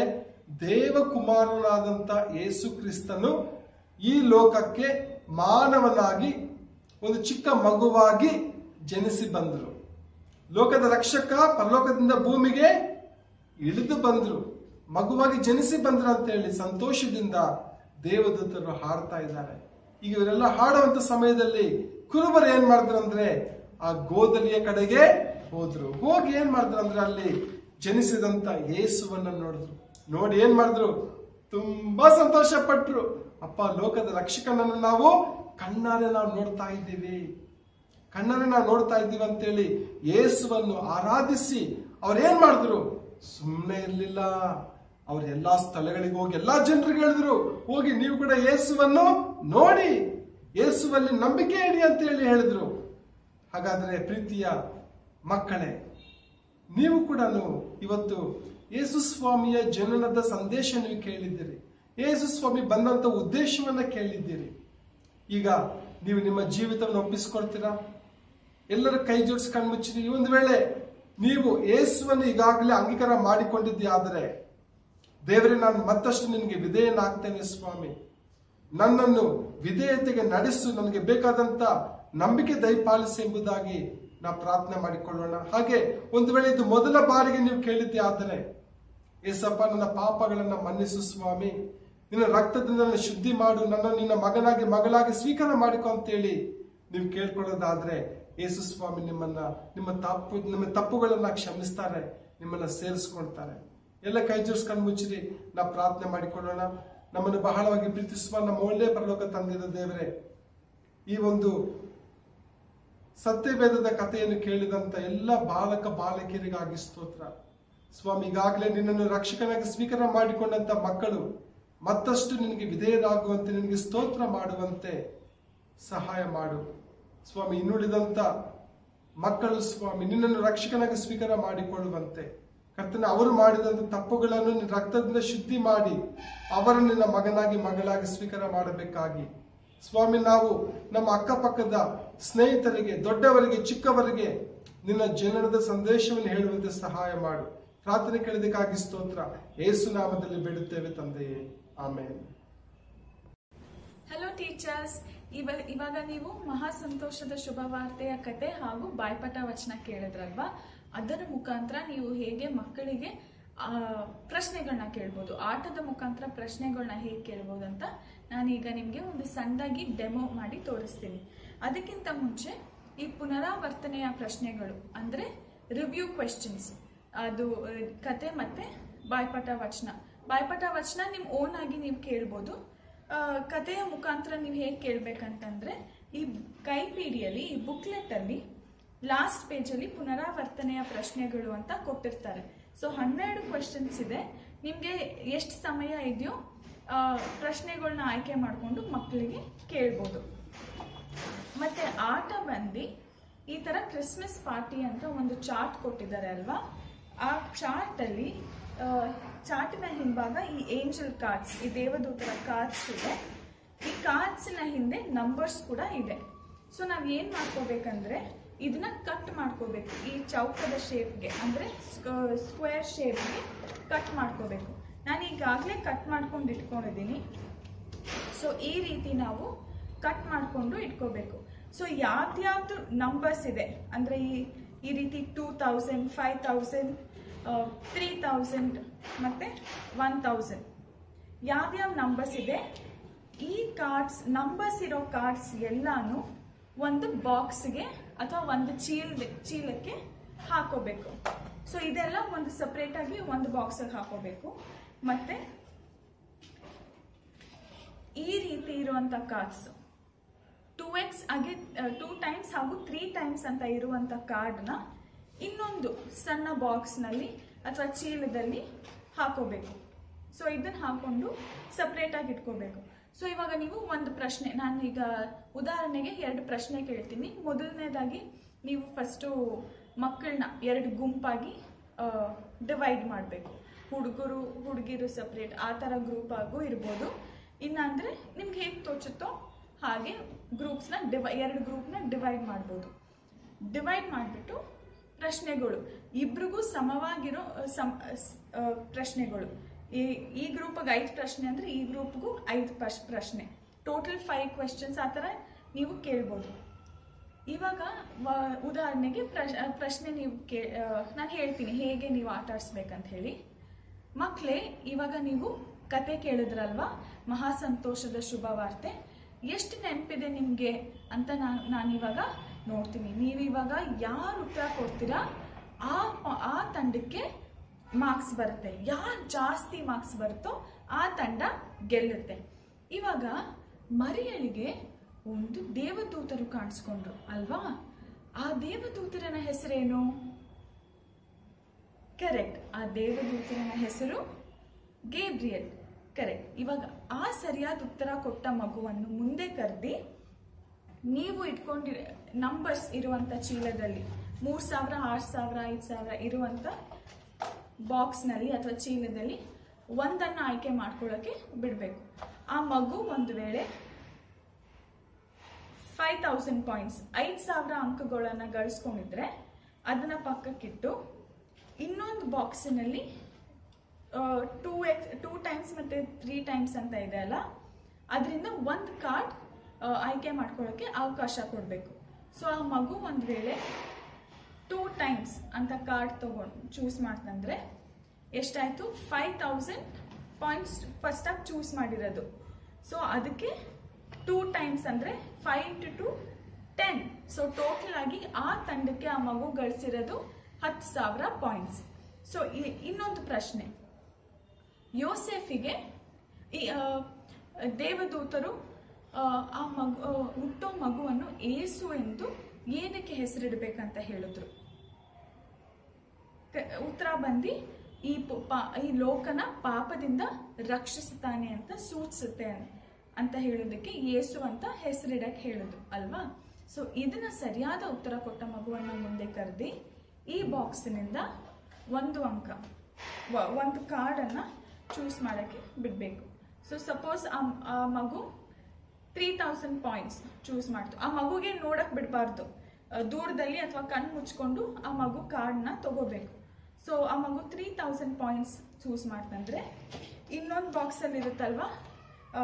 ದೇವಕುಮಾರನಾದಂತ ಯೇಸು ಕ್ರಿಸ್ತನು ಈ ಲೋಕಕ್ಕೆ ಮಾನವನಾಗಿ ಒಂದು ಚಿಕ್ಕ ಮಗುವಾಗಿ ಜನಿಸಿ ಬಂದರು ಲೋಕದ ರಕ್ಷಕ ಪರಲೋಕದಿಂದ ಭೂಮಿಗೆ ಇಳಿದು ಬಂದ್ರು ಮಗುವಾಗಿ ಜನಿಸಿ ಬಂದ್ರು ಅಂತ ಹೇಳಿ ಸಂತೋಷದಿಂದ ದೇವದೂತರು ಹಾಡ್ತಾ ಇದ್ದಾರೆ ಈಗ ಇವರೆಲ್ಲ ಹಾಡುವಂತ ಸಮಯದಲ್ಲಿ ಕುರುಬರು ಏನ್ ಮಾಡಿದ್ರು ಅಂದ್ರೆ ಆ ಗೋದಲಿಯ ಕಡೆಗೆ ಹೋದ್ರು ಹೋಗಿ ಏನ್ ಮಾಡಿದ್ರು ಅಂದ್ರೆ ಅಲ್ಲಿ ಜನಿಸಿದಂತ ಯೇಸುವನ್ನ ನೋಡಿದ್ರು ನೋಡಿ ಏನ್ ಮಾಡಿದ್ರು ತುಂಬಾ ಸಂತೋಷ ಪಟ್ರು ಅಪ್ಪ ಲೋಕದ ರಕ್ಷಕನನ್ನು ನಾವು ಕಣ್ಣಾರೆ ನಾವು ನೋಡ್ತಾ ಇದ್ದೀವಿ ಕಣ್ಣಾರೆ ನಾವು ನೋಡ್ತಾ ಇದ್ದೀವಿ ಅಂತೇಳಿ ಯೇಸುವನ್ನು ಆರಾಧಿಸಿ ಅವ್ರೇನ್ ಮಾಡಿದ್ರು ಸುಮ್ಮನೆ ಇರ್ಲಿಲ್ಲ ಅವ್ರ ಎಲ್ಲಾ ಸ್ಥಳಗಳಿಗೆ ಹೋಗಿ ಎಲ್ಲಾ ಜನರಿಗೆ ಹೇಳಿದ್ರು ಹೋಗಿ ನೀವು ಕೂಡ ಯೇಸುವನ್ನು ನೋಡಿ ಯೇಸುವಲ್ಲಿ ನಂಬಿಕೆ ಇಡಿ ಅಂತ ಹೇಳಿ ಹೇಳಿದ್ರು ಹಾಗಾದ್ರೆ ಪ್ರೀತಿಯ ಮಕ್ಕಳೇ ನೀವು ಕೂಡ ಇವತ್ತು ಯೇಸು ಸ್ವಾಮಿಯ ಜನನದ ಸಂದೇಶ ನೀವು ಕೇಳಿದ್ದೀರಿ ಯೇಸು ಸ್ವಾಮಿ ಬಂದಂತ ಉದ್ದೇಶವನ್ನ ಕೇಳಿದ್ದೀರಿ ಈಗ ನೀವು ನಿಮ್ಮ ಜೀವಿತವನ್ನು ಒಪ್ಪಿಸ್ಕೊಳ್ತೀರಾ ಎಲ್ಲರ ಕೈ ಜೋಡಿಸಿ ಕಣ್ಮುಚ್ಚಿರಿ ಒಂದು ವೇಳೆ ನೀವು ಯೇಸುವನ್ನು ಈಗಾಗಲೇ ಅಂಗೀಕಾರ ಮಾಡಿಕೊಂಡಿದ್ದೀ ಆದರೆ ದೇವರೇ ನಾನು ಮತ್ತಷ್ಟು ನಿನಗೆ ವಿಧೇಯನಾಗ್ತೇನೆ ಸ್ವಾಮಿ ನನ್ನನ್ನು ವಿಧೇಯತೆಗೆ ನಡೆಸು ನನಗೆ ಬೇಕಾದಂತ ನಂಬಿಕೆ ದಯಪಾಲಿಸಿ ಎಂಬುದಾಗಿ ನಾವು ಪ್ರಾರ್ಥನೆ ಮಾಡಿಕೊಳ್ಳೋಣ ಹಾಗೆ ಒಂದು ವೇಳೆ ಇದು ಮೊದಲ ಬಾರಿಗೆ ನೀವು ಕೇಳಿದ್ದೆ ಆದರೆ ಏಸಪ್ಪ ನನ್ನ ಪಾಪಗಳನ್ನ ಮನ್ನಿಸು ಸ್ವಾಮಿ ನಿನ್ನ ರಕ್ತದಿಂದ ನನ್ನ ಶುದ್ಧಿ ಮಾಡು ನನ್ನ ನಿನ್ನ ಮಗನಾಗಿ ಮಗಳಾಗಿ ಸ್ವೀಕಾರ ಮಾಡಿಕೊ ಅಂತೇಳಿ ನೀವು ಕೇಳ್ಕೊಳ್ಳೋದಾದ್ರೆ ಯೇಸು ಸ್ವಾಮಿ ನಿಮ್ಮನ್ನ ನಿಮ್ಮ ತಪ್ಪು ನಿಮ್ಮ ತಪ್ಪುಗಳನ್ನ ಕ್ಷಮಿಸ್ತಾರೆ ನಿಮ್ಮನ್ನ ಸೇರಿಸ್ಕೊಳ್ತಾರೆ ಎಲ್ಲ ಕೈ ಜೋಡಿಸ್ಕೊಂಡು ಮುಚ್ಚಿರಿ ನಾವು ಪ್ರಾರ್ಥನೆ ಮಾಡಿಕೊಳ್ಳೋಣ ನಮ್ಮನ್ನು ಬಹಳವಾಗಿ ಪ್ರೀತಿಸುವ ನಮ್ಮ ಒಳ್ಳೆಯ ಪರಲೋಕ ತಂದಿರೋ ದೇವರೇ ಈ ಒಂದು ಸತ್ಯವೇದದ ಕಥೆಯನ್ನು ಕೇಳಿದಂತ ಎಲ್ಲ ಬಾಲಕ ಬಾಲಕಿಯರಿಗಾಗಿ ಸ್ತೋತ್ರ ಸ್ವಾಮಿ ಈಗಾಗಲೇ ನಿನ್ನನ್ನು ರಕ್ಷಕನಾಗಿ ಸ್ವೀಕಾರ ಮಾಡಿಕೊಂಡಂತ ಮಕ್ಕಳು ಮತ್ತಷ್ಟು ನಿನಗೆ ವಿಧೇಯರಾಗುವಂತೆ ನಿನಗೆ ಸ್ತೋತ್ರ ಮಾಡುವಂತೆ ಸಹಾಯ ಮಾಡು ಸ್ವಾಮಿ ಇನ್ನುಳಿದಂತ ಮಕ್ಕಳು ಸ್ವಾಮಿ ನಿನ್ನನ್ನು ರಕ್ಷಕನಾಗಿ ಸ್ವೀಕಾರ ಮಾಡಿಕೊಳ್ಳುವಂತೆ ಕರ್ತನ ಅವರು ಮಾಡಿದಂತ ತಪ್ಪುಗಳನ್ನು ನಿನ್ನ ರಕ್ತದಿಂದ ಶುದ್ಧಿ ಮಾಡಿ ಅವರನ್ನು ನಿನ್ನ ಮಗನಾಗಿ ಮಗಳಾಗಿ ಸ್ವೀಕಾರ ಮಾಡಬೇಕಾಗಿ ಸ್ವಾಮಿ ನಾವು ನಮ್ಮ ಅಕ್ಕಪಕ್ಕದ ಸ್ನೇಹಿತರಿಗೆ ದೊಡ್ಡವರಿಗೆ ಚಿಕ್ಕವರಿಗೆ ನಿನ್ನ ಜನನದ ಸಂದೇಶವನ್ನು ಹೇಳುವಂತೆ ಸಹಾಯ ಮಾಡು ಪ್ರಾರ್ಥನೆ ಕೇಳಿದಕ್ಕಾಗಿ ಸ್ತೋತ್ರ ಏಸು ನಾಮದಲ್ಲಿ ಬೇಡುತ್ತೇವೆ ತಂದೆಯೇ ಆಮೇಲೆ ಹಲೋ ಟೀಚರ್ಸ್ ಇವ ಇವಾಗ ನೀವು ಮಹಾ ಸಂತೋಷದ ಶುಭ ವಾರ್ತೆಯ ಕತೆ ಹಾಗೂ ಬಾಯ್ಪಟ ವಚನ ಕೇಳಿದ್ರಲ್ವಾ ಅದರ ಮುಖಾಂತರ ನೀವು ಹೇಗೆ ಮಕ್ಕಳಿಗೆ ಆ, ಪ್ರಶ್ನೆಗಳನ್ನ ಕೇಳ್ಬೋದು ಆಟದ ಮುಖಾಂತರ ಪ್ರಶ್ನೆಗಳನ್ನ ಹೇಗೆ ಕೇಳ್ಬೋದು ಅಂತ ನಾನೀಗ ನಿಮಗೆ ಒಂದು ಸಣ್ಣದಾಗಿ ಡೆಮೋ ಮಾಡಿ ತೋರಿಸ್ತೀನಿ ಅದಕ್ಕಿಂತ ಮುಂಚೆ ಈ ಪುನರಾವರ್ತನೆಯ ಪ್ರಶ್ನೆಗಳು ಅಂದರೆ ರಿವ್ಯೂ ಕ್ವೆಶ್ಚನ್ಸ್ ಅದು ಆ, ಕತೆ ಮತ್ತೆ ಬಾಯ್ಪಟ ವಚನ ಬಾಯ್ಪಟ ವಚನ ನಿಮ್ಮ ಓನ್ ಆಗಿ ನೀವು ಕೇಳ್ಬೋದು ಆ, ಕಥೆಯ ಮುಖಾಂತರ ನೀವು ಹೇಗೆ ಕೇಳಬೇಕಂತಂದ್ರೆ ಈ ಕೈಪಿಡಿಯಲ್ಲಿ ಈ ಬುಕ್ಲೆಟ್ ಅಲ್ಲಿ ಲಾಸ್ಟ್ ಪೇಜಲ್ಲಿ ಪುನರಾವರ್ತನೆಯ ಪ್ರಶ್ನೆಗಳು ಅಂತ ಕೊಟ್ಟಿರ್ತಾರೆ ಸೊ ಹನ್ನೆರಡು ಕ್ವಶನ್ಸ್ ಇದೆ ನಿಮಗೆ ಎಷ್ಟು ಸಮಯ ಇದೆಯೋ ಆ, ಪ್ರಶ್ನೆಗಳನ್ನ ಆಯ್ಕೆ ಮಾಡಿಕೊಂಡು ಮಕ್ಕಳಿಗೆ ಕೇಳ್ಬೋದು ಮತ್ತೆ ಆಟ ಬಂದು ಈ ತರ ಕ್ರಿಸ್ಮಸ್ ಪಾರ್ಟಿ ಅಂತ ಒಂದು ಚಾರ್ಟ್ ಕೊಟ್ಟಿದ್ದಾರೆ ಅಲ್ವಾ ಆ ಚಾರ್ಟ್ ಅಲ್ಲಿ ಆ, ಚಾರ್ಟಿನ ಹಿಂಭಾಗ ಈ ಏಂಜಲ್ ಕಾರ್ಡ್ಸ್ ಈ ದೇವದೂತರ ಕಾರ್ಡ್ಸ್ ಇದೆ ಈ ಕಾರ್ಡ್ಸ್ನ ಹಿಂದೆ ನಂಬರ್ಸ್ ಕೂಡ ಇದೆ ಸೊ ನಾವ್ ಏನ್ ಮಾಡ್ಕೋಬೇಕಂದ್ರೆ ಇದನ್ನ ಕಟ್ ಮಾಡ್ಕೋಬೇಕು ಈ ಚೌಕದ ಶೇಪ್ಗೆ ಅಂದ್ರೆ ಸ್ಕ್ವೇರ್ ಶೇಪ್ಗೆ ಕಟ್ ಮಾಡ್ಕೋಬೇಕು ನಾನು ಈಗಾಗಲೇ ಕಟ್ ಮಾಡ್ಕೊಂಡು ಇಟ್ಕೊಂಡಿದ್ದೀನಿ ಸೊ ಈ ರೀತಿ ನಾವು ಕಟ್ ಮಾಡಿಕೊಂಡು ಇಟ್ಕೋಬೇಕು ಸೊ ಯಾವ್ದ್ಯಾವ್ದು ನಂಬರ್ಸ್ ಇದೆ ಅಂದ್ರೆ ಈ ಈ ರೀತಿ two thousand five thousand three thousand ಮತ್ತು ಒನ್ ತೌಸಂಡ್ ಯಾವ್ಯಾವ ನಂಬರ್ಸ್ ಇದೆ ಈ ಕಾರ್ಡ್ಸ್ ನಂಬರ್ಸ್ ಇರೋ ಕಾರ್ಡ್ಸ್ ಎಲ್ಲಾನು ಒಂದು ಬಾಕ್ಸ್ಗೆ ಅಥವಾ ಒಂದು ಚೀಲ ಚೀಲಕ್ಕೆ ಹಾಕೋಬೇಕು ಸೊ ಇದೆಲ್ಲ ಒಂದು ಸಪ್ರೇಟ್ ಆಗಿ ಒಂದು ಬಾಕ್ಸಿಗೆ ಹಾಕೋಬೇಕು ಮತ್ತೆ ಈ ರೀತಿ ಇರುವಂತ ಕಾರ್ಡ್ಸ್ ಟೂ ಎಕ್ಸ್ ಆಗಿ ಟೂ ಟೈಮ್ಸ್ ಹಾಗೂ ತ್ರೀ ಟೈಮ್ಸ್ ಅಂತ ಇರುವಂತ ಕಾರ್ಡ್ನ ಇನ್ನೊಂದು ಸಣ್ಣ ಬಾಕ್ಸ್ನಲ್ಲಿ ಅಥವಾ ಚೀಲದಲ್ಲಿ ಹಾಕೋಬೇಕು ಸೊ ಇದನ್ನ ಹಾಕೊಂಡು ಸಪ್ರೇಟ್ ಆಗಿ ಇಟ್ಕೋಬೇಕು ಸೊ ಇವಾಗ ನೀವು ಒಂದು ಪ್ರಶ್ನೆ ನಾನು ಈಗ ಉದಾಹರಣೆಗೆ ಎರಡು ಪ್ರಶ್ನೆ ಕೇಳ್ತೀನಿ ಮೊದಲನೇದಾಗಿ ನೀವು ಫಸ್ಟು ಮಕ್ಕಳನ್ನ ಎರಡು ಗುಂಪಾಗಿ ಡಿವೈಡ್ ಮಾಡಬೇಕು ಹುಡುಗರು ಹುಡುಗಿರು ಸಪ್ರೇಟ್ ಆ ಥರ ಗ್ರೂಪ್ ಆಗು ಇರ್ಬೋದು ಇನ್ನಾಂದ್ರೆ ನಿಮ್ಗೆ ಹೇಗೆ ತೋಚುತ್ತೋ ಹಾಗೆ ಗ್ರೂಪ್ಸ್ನ ಡಿವೈ ಎರಡು ಗ್ರೂಪ್ನ ಡಿವೈಡ್ ಮಾಡ್ಬೋದು ಡಿವೈಡ್ ಮಾಡಿಬಿಟ್ಟು ಪ್ರಶ್ನೆಗಳು ಇಬ್ರಿಗೂ ಸಮವಾಗಿರೋ ಅಹ್, ಸಮ ಸ್- ಅಹ್, ಪ್ರಶ್ನೆಗಳು ಈ ಈ ಗ್ರೂಪ್ಗೆ ಐದು ಪ್ರಶ್ನೆ ಅಂದ್ರೆ ಈ ಗ್ರೂಪ್ಗೂ ಐದು ಪಶ್- ಪ್ರಶ್ನೆ ಟೋಟಲ್ ಫೈವ್ ಕ್ವೆಶನ್ಸ್ ಆ ಥರ ನೀವು ಕೇಳ್ಬೋದು ಇವಾಗ ವ- ಉದಾಹರಣೆಗೆ ಪ್ರಶ್- ಅಹ್, ಪ್ರಶ್ನೆ ನೀವು ಕೇ ನಾನು ಹೇಳ್ತೀನಿ ಹೇಗೆ ನೀವು ಆಟ ಆಡಿಸ್ಬೇಕಂತ ಹೇಳಿ ಮಕ್ಕಳೇ ಇವಾಗ ನೀವು ಕತೆ ಕೇಳಿದ್ರಲ್ವಾ ಮಹಾ ಸಂತೋಷದ ಶುಭ ವಾರ್ತೆ ಎಷ್ಟು ನೆನಪಿದೆ ನಿಮಗೆ ಅಂತ ನಾನು ನಾನಿವಾಗ ನೋಡ್ತೀನಿ ನೀವು ಇವಾಗ ಯಾರು ಉತ್ತರ ಕೊಡ್ತೀರಾ ಆ ಆ ತಂಡಕ್ಕೆ ಮಾರ್ಕ್ಸ್ ಬರುತ್ತೆ ಯಾರು ಜಾಸ್ತಿ ಮಾರ್ಕ್ಸ್ ಬರುತ್ತೋ ಆ ತಂಡ ಗೆಲ್ಲುತ್ತೆ ಇವಾಗ ಮರಿಯಳಿಗೆ ಒಂದು ದೇವದೂತರು ಕಾಣಿಸ್ಕೊಂಡ್ರು ಅಲ್ವಾ ಆ ದೇವದೂತರನ ಹೆಸರೇನು ಕರೆಕ್ಟ್ ಆ ದೇವದೂತನ ಹೆಸರು ಗೇಬ್ರಿಯಲ್ ಕರೆಕ್ಟ್ ಇವಾಗ ಆ ಸರಿಯಾದ ಉತ್ತರ ಕೊಟ್ಟ ಮಗುವನ್ನು ಮುಂದೆ ಕರೆದಿ ನೀವು ಇಟ್ಕೊಂಡಿರ ನಂಬರ್ಸ್ ಇರುವಂತ ಚೀಲದಲ್ಲಿ ಮೂರ್ ಸಾವಿರ ಆರು ಸಾವಿರ ಐದು ಸಾವಿರ ಇರುವಂತ ಬಾಕ್ಸ್ನಲ್ಲಿ ಅಥವಾ ಚೀಲದಲ್ಲಿ ಒಂದನ್ನು ಆಯ್ಕೆ ಮಾಡ್ಕೊಳ್ಳೋಕೆ ಬಿಡಬೇಕು ಆ ಮಗು ಒಂದು ವೇಳೆ ಫೈವ್ ತೌಸಂಡ್ ಪಾಯಿಂಟ್ಸ್ ಐದು ಸಾವಿರ ಅಂಕಗಳನ್ನು ಗಳಿಸ್ಕೊಂಡಿದ್ರೆ ಅದನ್ನ ಪಕ್ಕಕ್ಕಿಟ್ಟು ಇನ್ನೊಂದು ಬಾಕ್ಸಿನಲ್ಲಿ ಟೂ ಎಕ್ಸ್ ಟೂ ಟೈಮ್ಸ್ ಮತ್ತು ತ್ರೀ ಟೈಮ್ಸ್ ಅಂತ ಇದೆ ಅಲ್ಲ ಅದರಿಂದ ಒಂದು ಕಾರ್ಡ್ ಆಯ್ಕೆ ಮಾಡ್ಕೊಳ್ಳೋಕ್ಕೆ ಅವಕಾಶ ಕೊಡಬೇಕು ಸೊ ಆ ಮಗು ಒಂದು ವೇಳೆ ಟೂ ಟೈಮ್ಸ್ ಅಂತ ಕಾರ್ಡ್ ತಗೊಂಡು ಚೂಸ್ ಮಾಡ್ತಂದ್ರೆ ಎಷ್ಟಾಯಿತು ಫೈವ್ ತೌಸಂಡ್ ಪಾಯಿಂಟ್ಸ್ ಫಸ್ಟಾಗಿ ಚೂಸ್ ಮಾಡಿರೋದು ಸೊ ಅದಕ್ಕೆ ಟೂ ಟೈಮ್ಸ್ ಅಂದರೆ five into two ten so total ಆಗಿ ಆ ತಂಡಕ್ಕೆ ಆ ಮಗು ಗಳಿಸಿರೋದು ಹತ್ತು ಸಾವಿರ ಪಾಯಿಂಟ್ಸ್ ಸೊ ಇನ್ನೊಂದು ಪ್ರಶ್ನೆ ಯೋಸೆಫಿಗೆ ಈ ಆ, ದೇವದೂತರು ಆ, ಆ ಮಗು ಆ, ಹುಟ್ಟೋ ಮಗುವನ್ನು ಏಸು ಎಂದು ಏನಕ್ಕೆ ಹೆಸರಿಡಬೇಕಂತ ಹೇಳಿದ್ರು ಕ- ಉತ್ತರ ಬಂದು ಈ ಪ- ಪಾ- ಈ ಲೋಕನ ಪಾಪದಿಂದ ರಕ್ಷಿಸುತ್ತಾನೆ ಅಂತ ಸೂಚಿಸುತ್ತೆ ಅಂತ ಹೇಳೋದಕ್ಕೆ ಯೇಸು ಅಂತ ಹೆಸರಿಡಕ್ಕೆ ಹೇಳಿದ್ರು ಅಲ್ವಾ ಸೊ ಇದನ್ನ ಸರಿಯಾದ ಉತ್ತರ ಕೊಟ್ಟ ಮಗುವನ್ನ ಮುಂದೆ ಕರೆದಿ ಈ ಬಾಕ್ಸಿನಿಂದ ಒಂದು ಅಂಕ ವ- ಒಂದು ಕಾರ್ಡನ್ನ ಚೂಸ್ ಮಾಡೋಕ್ಕೆ ಬಿಡಬೇಕು ಸೊ ಸಪೋಸ್ ಆ ಮಗು ತ್ರೀ ತೌಸಂಡ್ ಪಾಯಿಂಟ್ಸ್ ಚೂಸ್ ಮಾಡ್ತು ಆ ಮಗುಗೆ ನೋಡಕ್ ಬಿಡಬಾರ್ದು ದೂರದಲ್ಲಿ ಅಥವಾ ಕಣ್ಣು ಮುಚ್ಕೊಂಡು ಆ ಮಗು ಕಾರ್ಡ್ನ ತಗೋಬೇಕು ಸೊ ಆ ಮಗು ತ್ರೀ ತೌಸಂಡ್ ಪಾಯಿಂಟ್ಸ್ ಚೂಸ್ ಮಾಡ್ತಂದ್ರೆ ಇನ್ನೊಂದು ಬಾಕ್ಸಲ್ಲಿ ಇರುತ್ತಲ್ವಾ ಆ,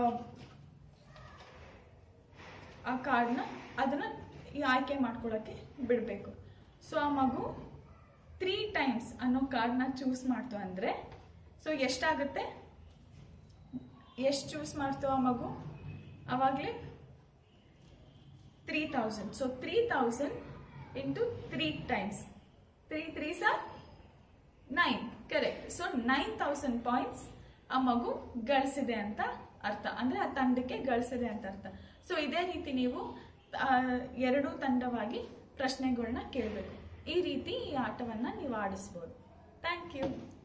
ಆ ಕಾರ್ಡ್ನ ಅದನ್ನ ಈ ಆಯ್ಕೆ ಮಾಡ್ಕೊಳ್ಳೋಕ್ಕೆ ಬಿಡಬೇಕು ಸೊ ಆ ಮಗು ತ್ರೀ ಟೈಮ್ಸ್ ಅನ್ನೋ ಕಾರ್ಡ್ನ ಚೂಸ್ ಮಾಡ್ತು ಅಂದರೆ ಸೊ ಎಷ್ಟಾಗುತ್ತೆ ಎಷ್ಟು ಚೂಸ್ ಮಾಡ್ತು ಆ ಮಗು ಆವಾಗಲೇ three thousand so three thousand into three times three three sir nine correct so nine thousand points ಆ ಮಗು ಗಳಿಸಿದೆ ಅಂತ ಅರ್ಥ ಅಂದ್ರೆ ಆ ತಂಡಕ್ಕೆ ಗಳಿಸಿದೆ ಅಂತ ಅರ್ಥ ಸೊ ಇದೇ ರೀತಿ ನೀವು ಆ, ಎರಡೂ ತಂಡವಾಗಿ ಪ್ರಶ್ನೆಗಳನ್ನ ಕೇಳಬೇಕು ಈ ರೀತಿ ಈ ಆಟವನ್ನ ನೀವು ಆಡಿಸ್ಬೋದು ಥ್ಯಾಂಕ್ ಯು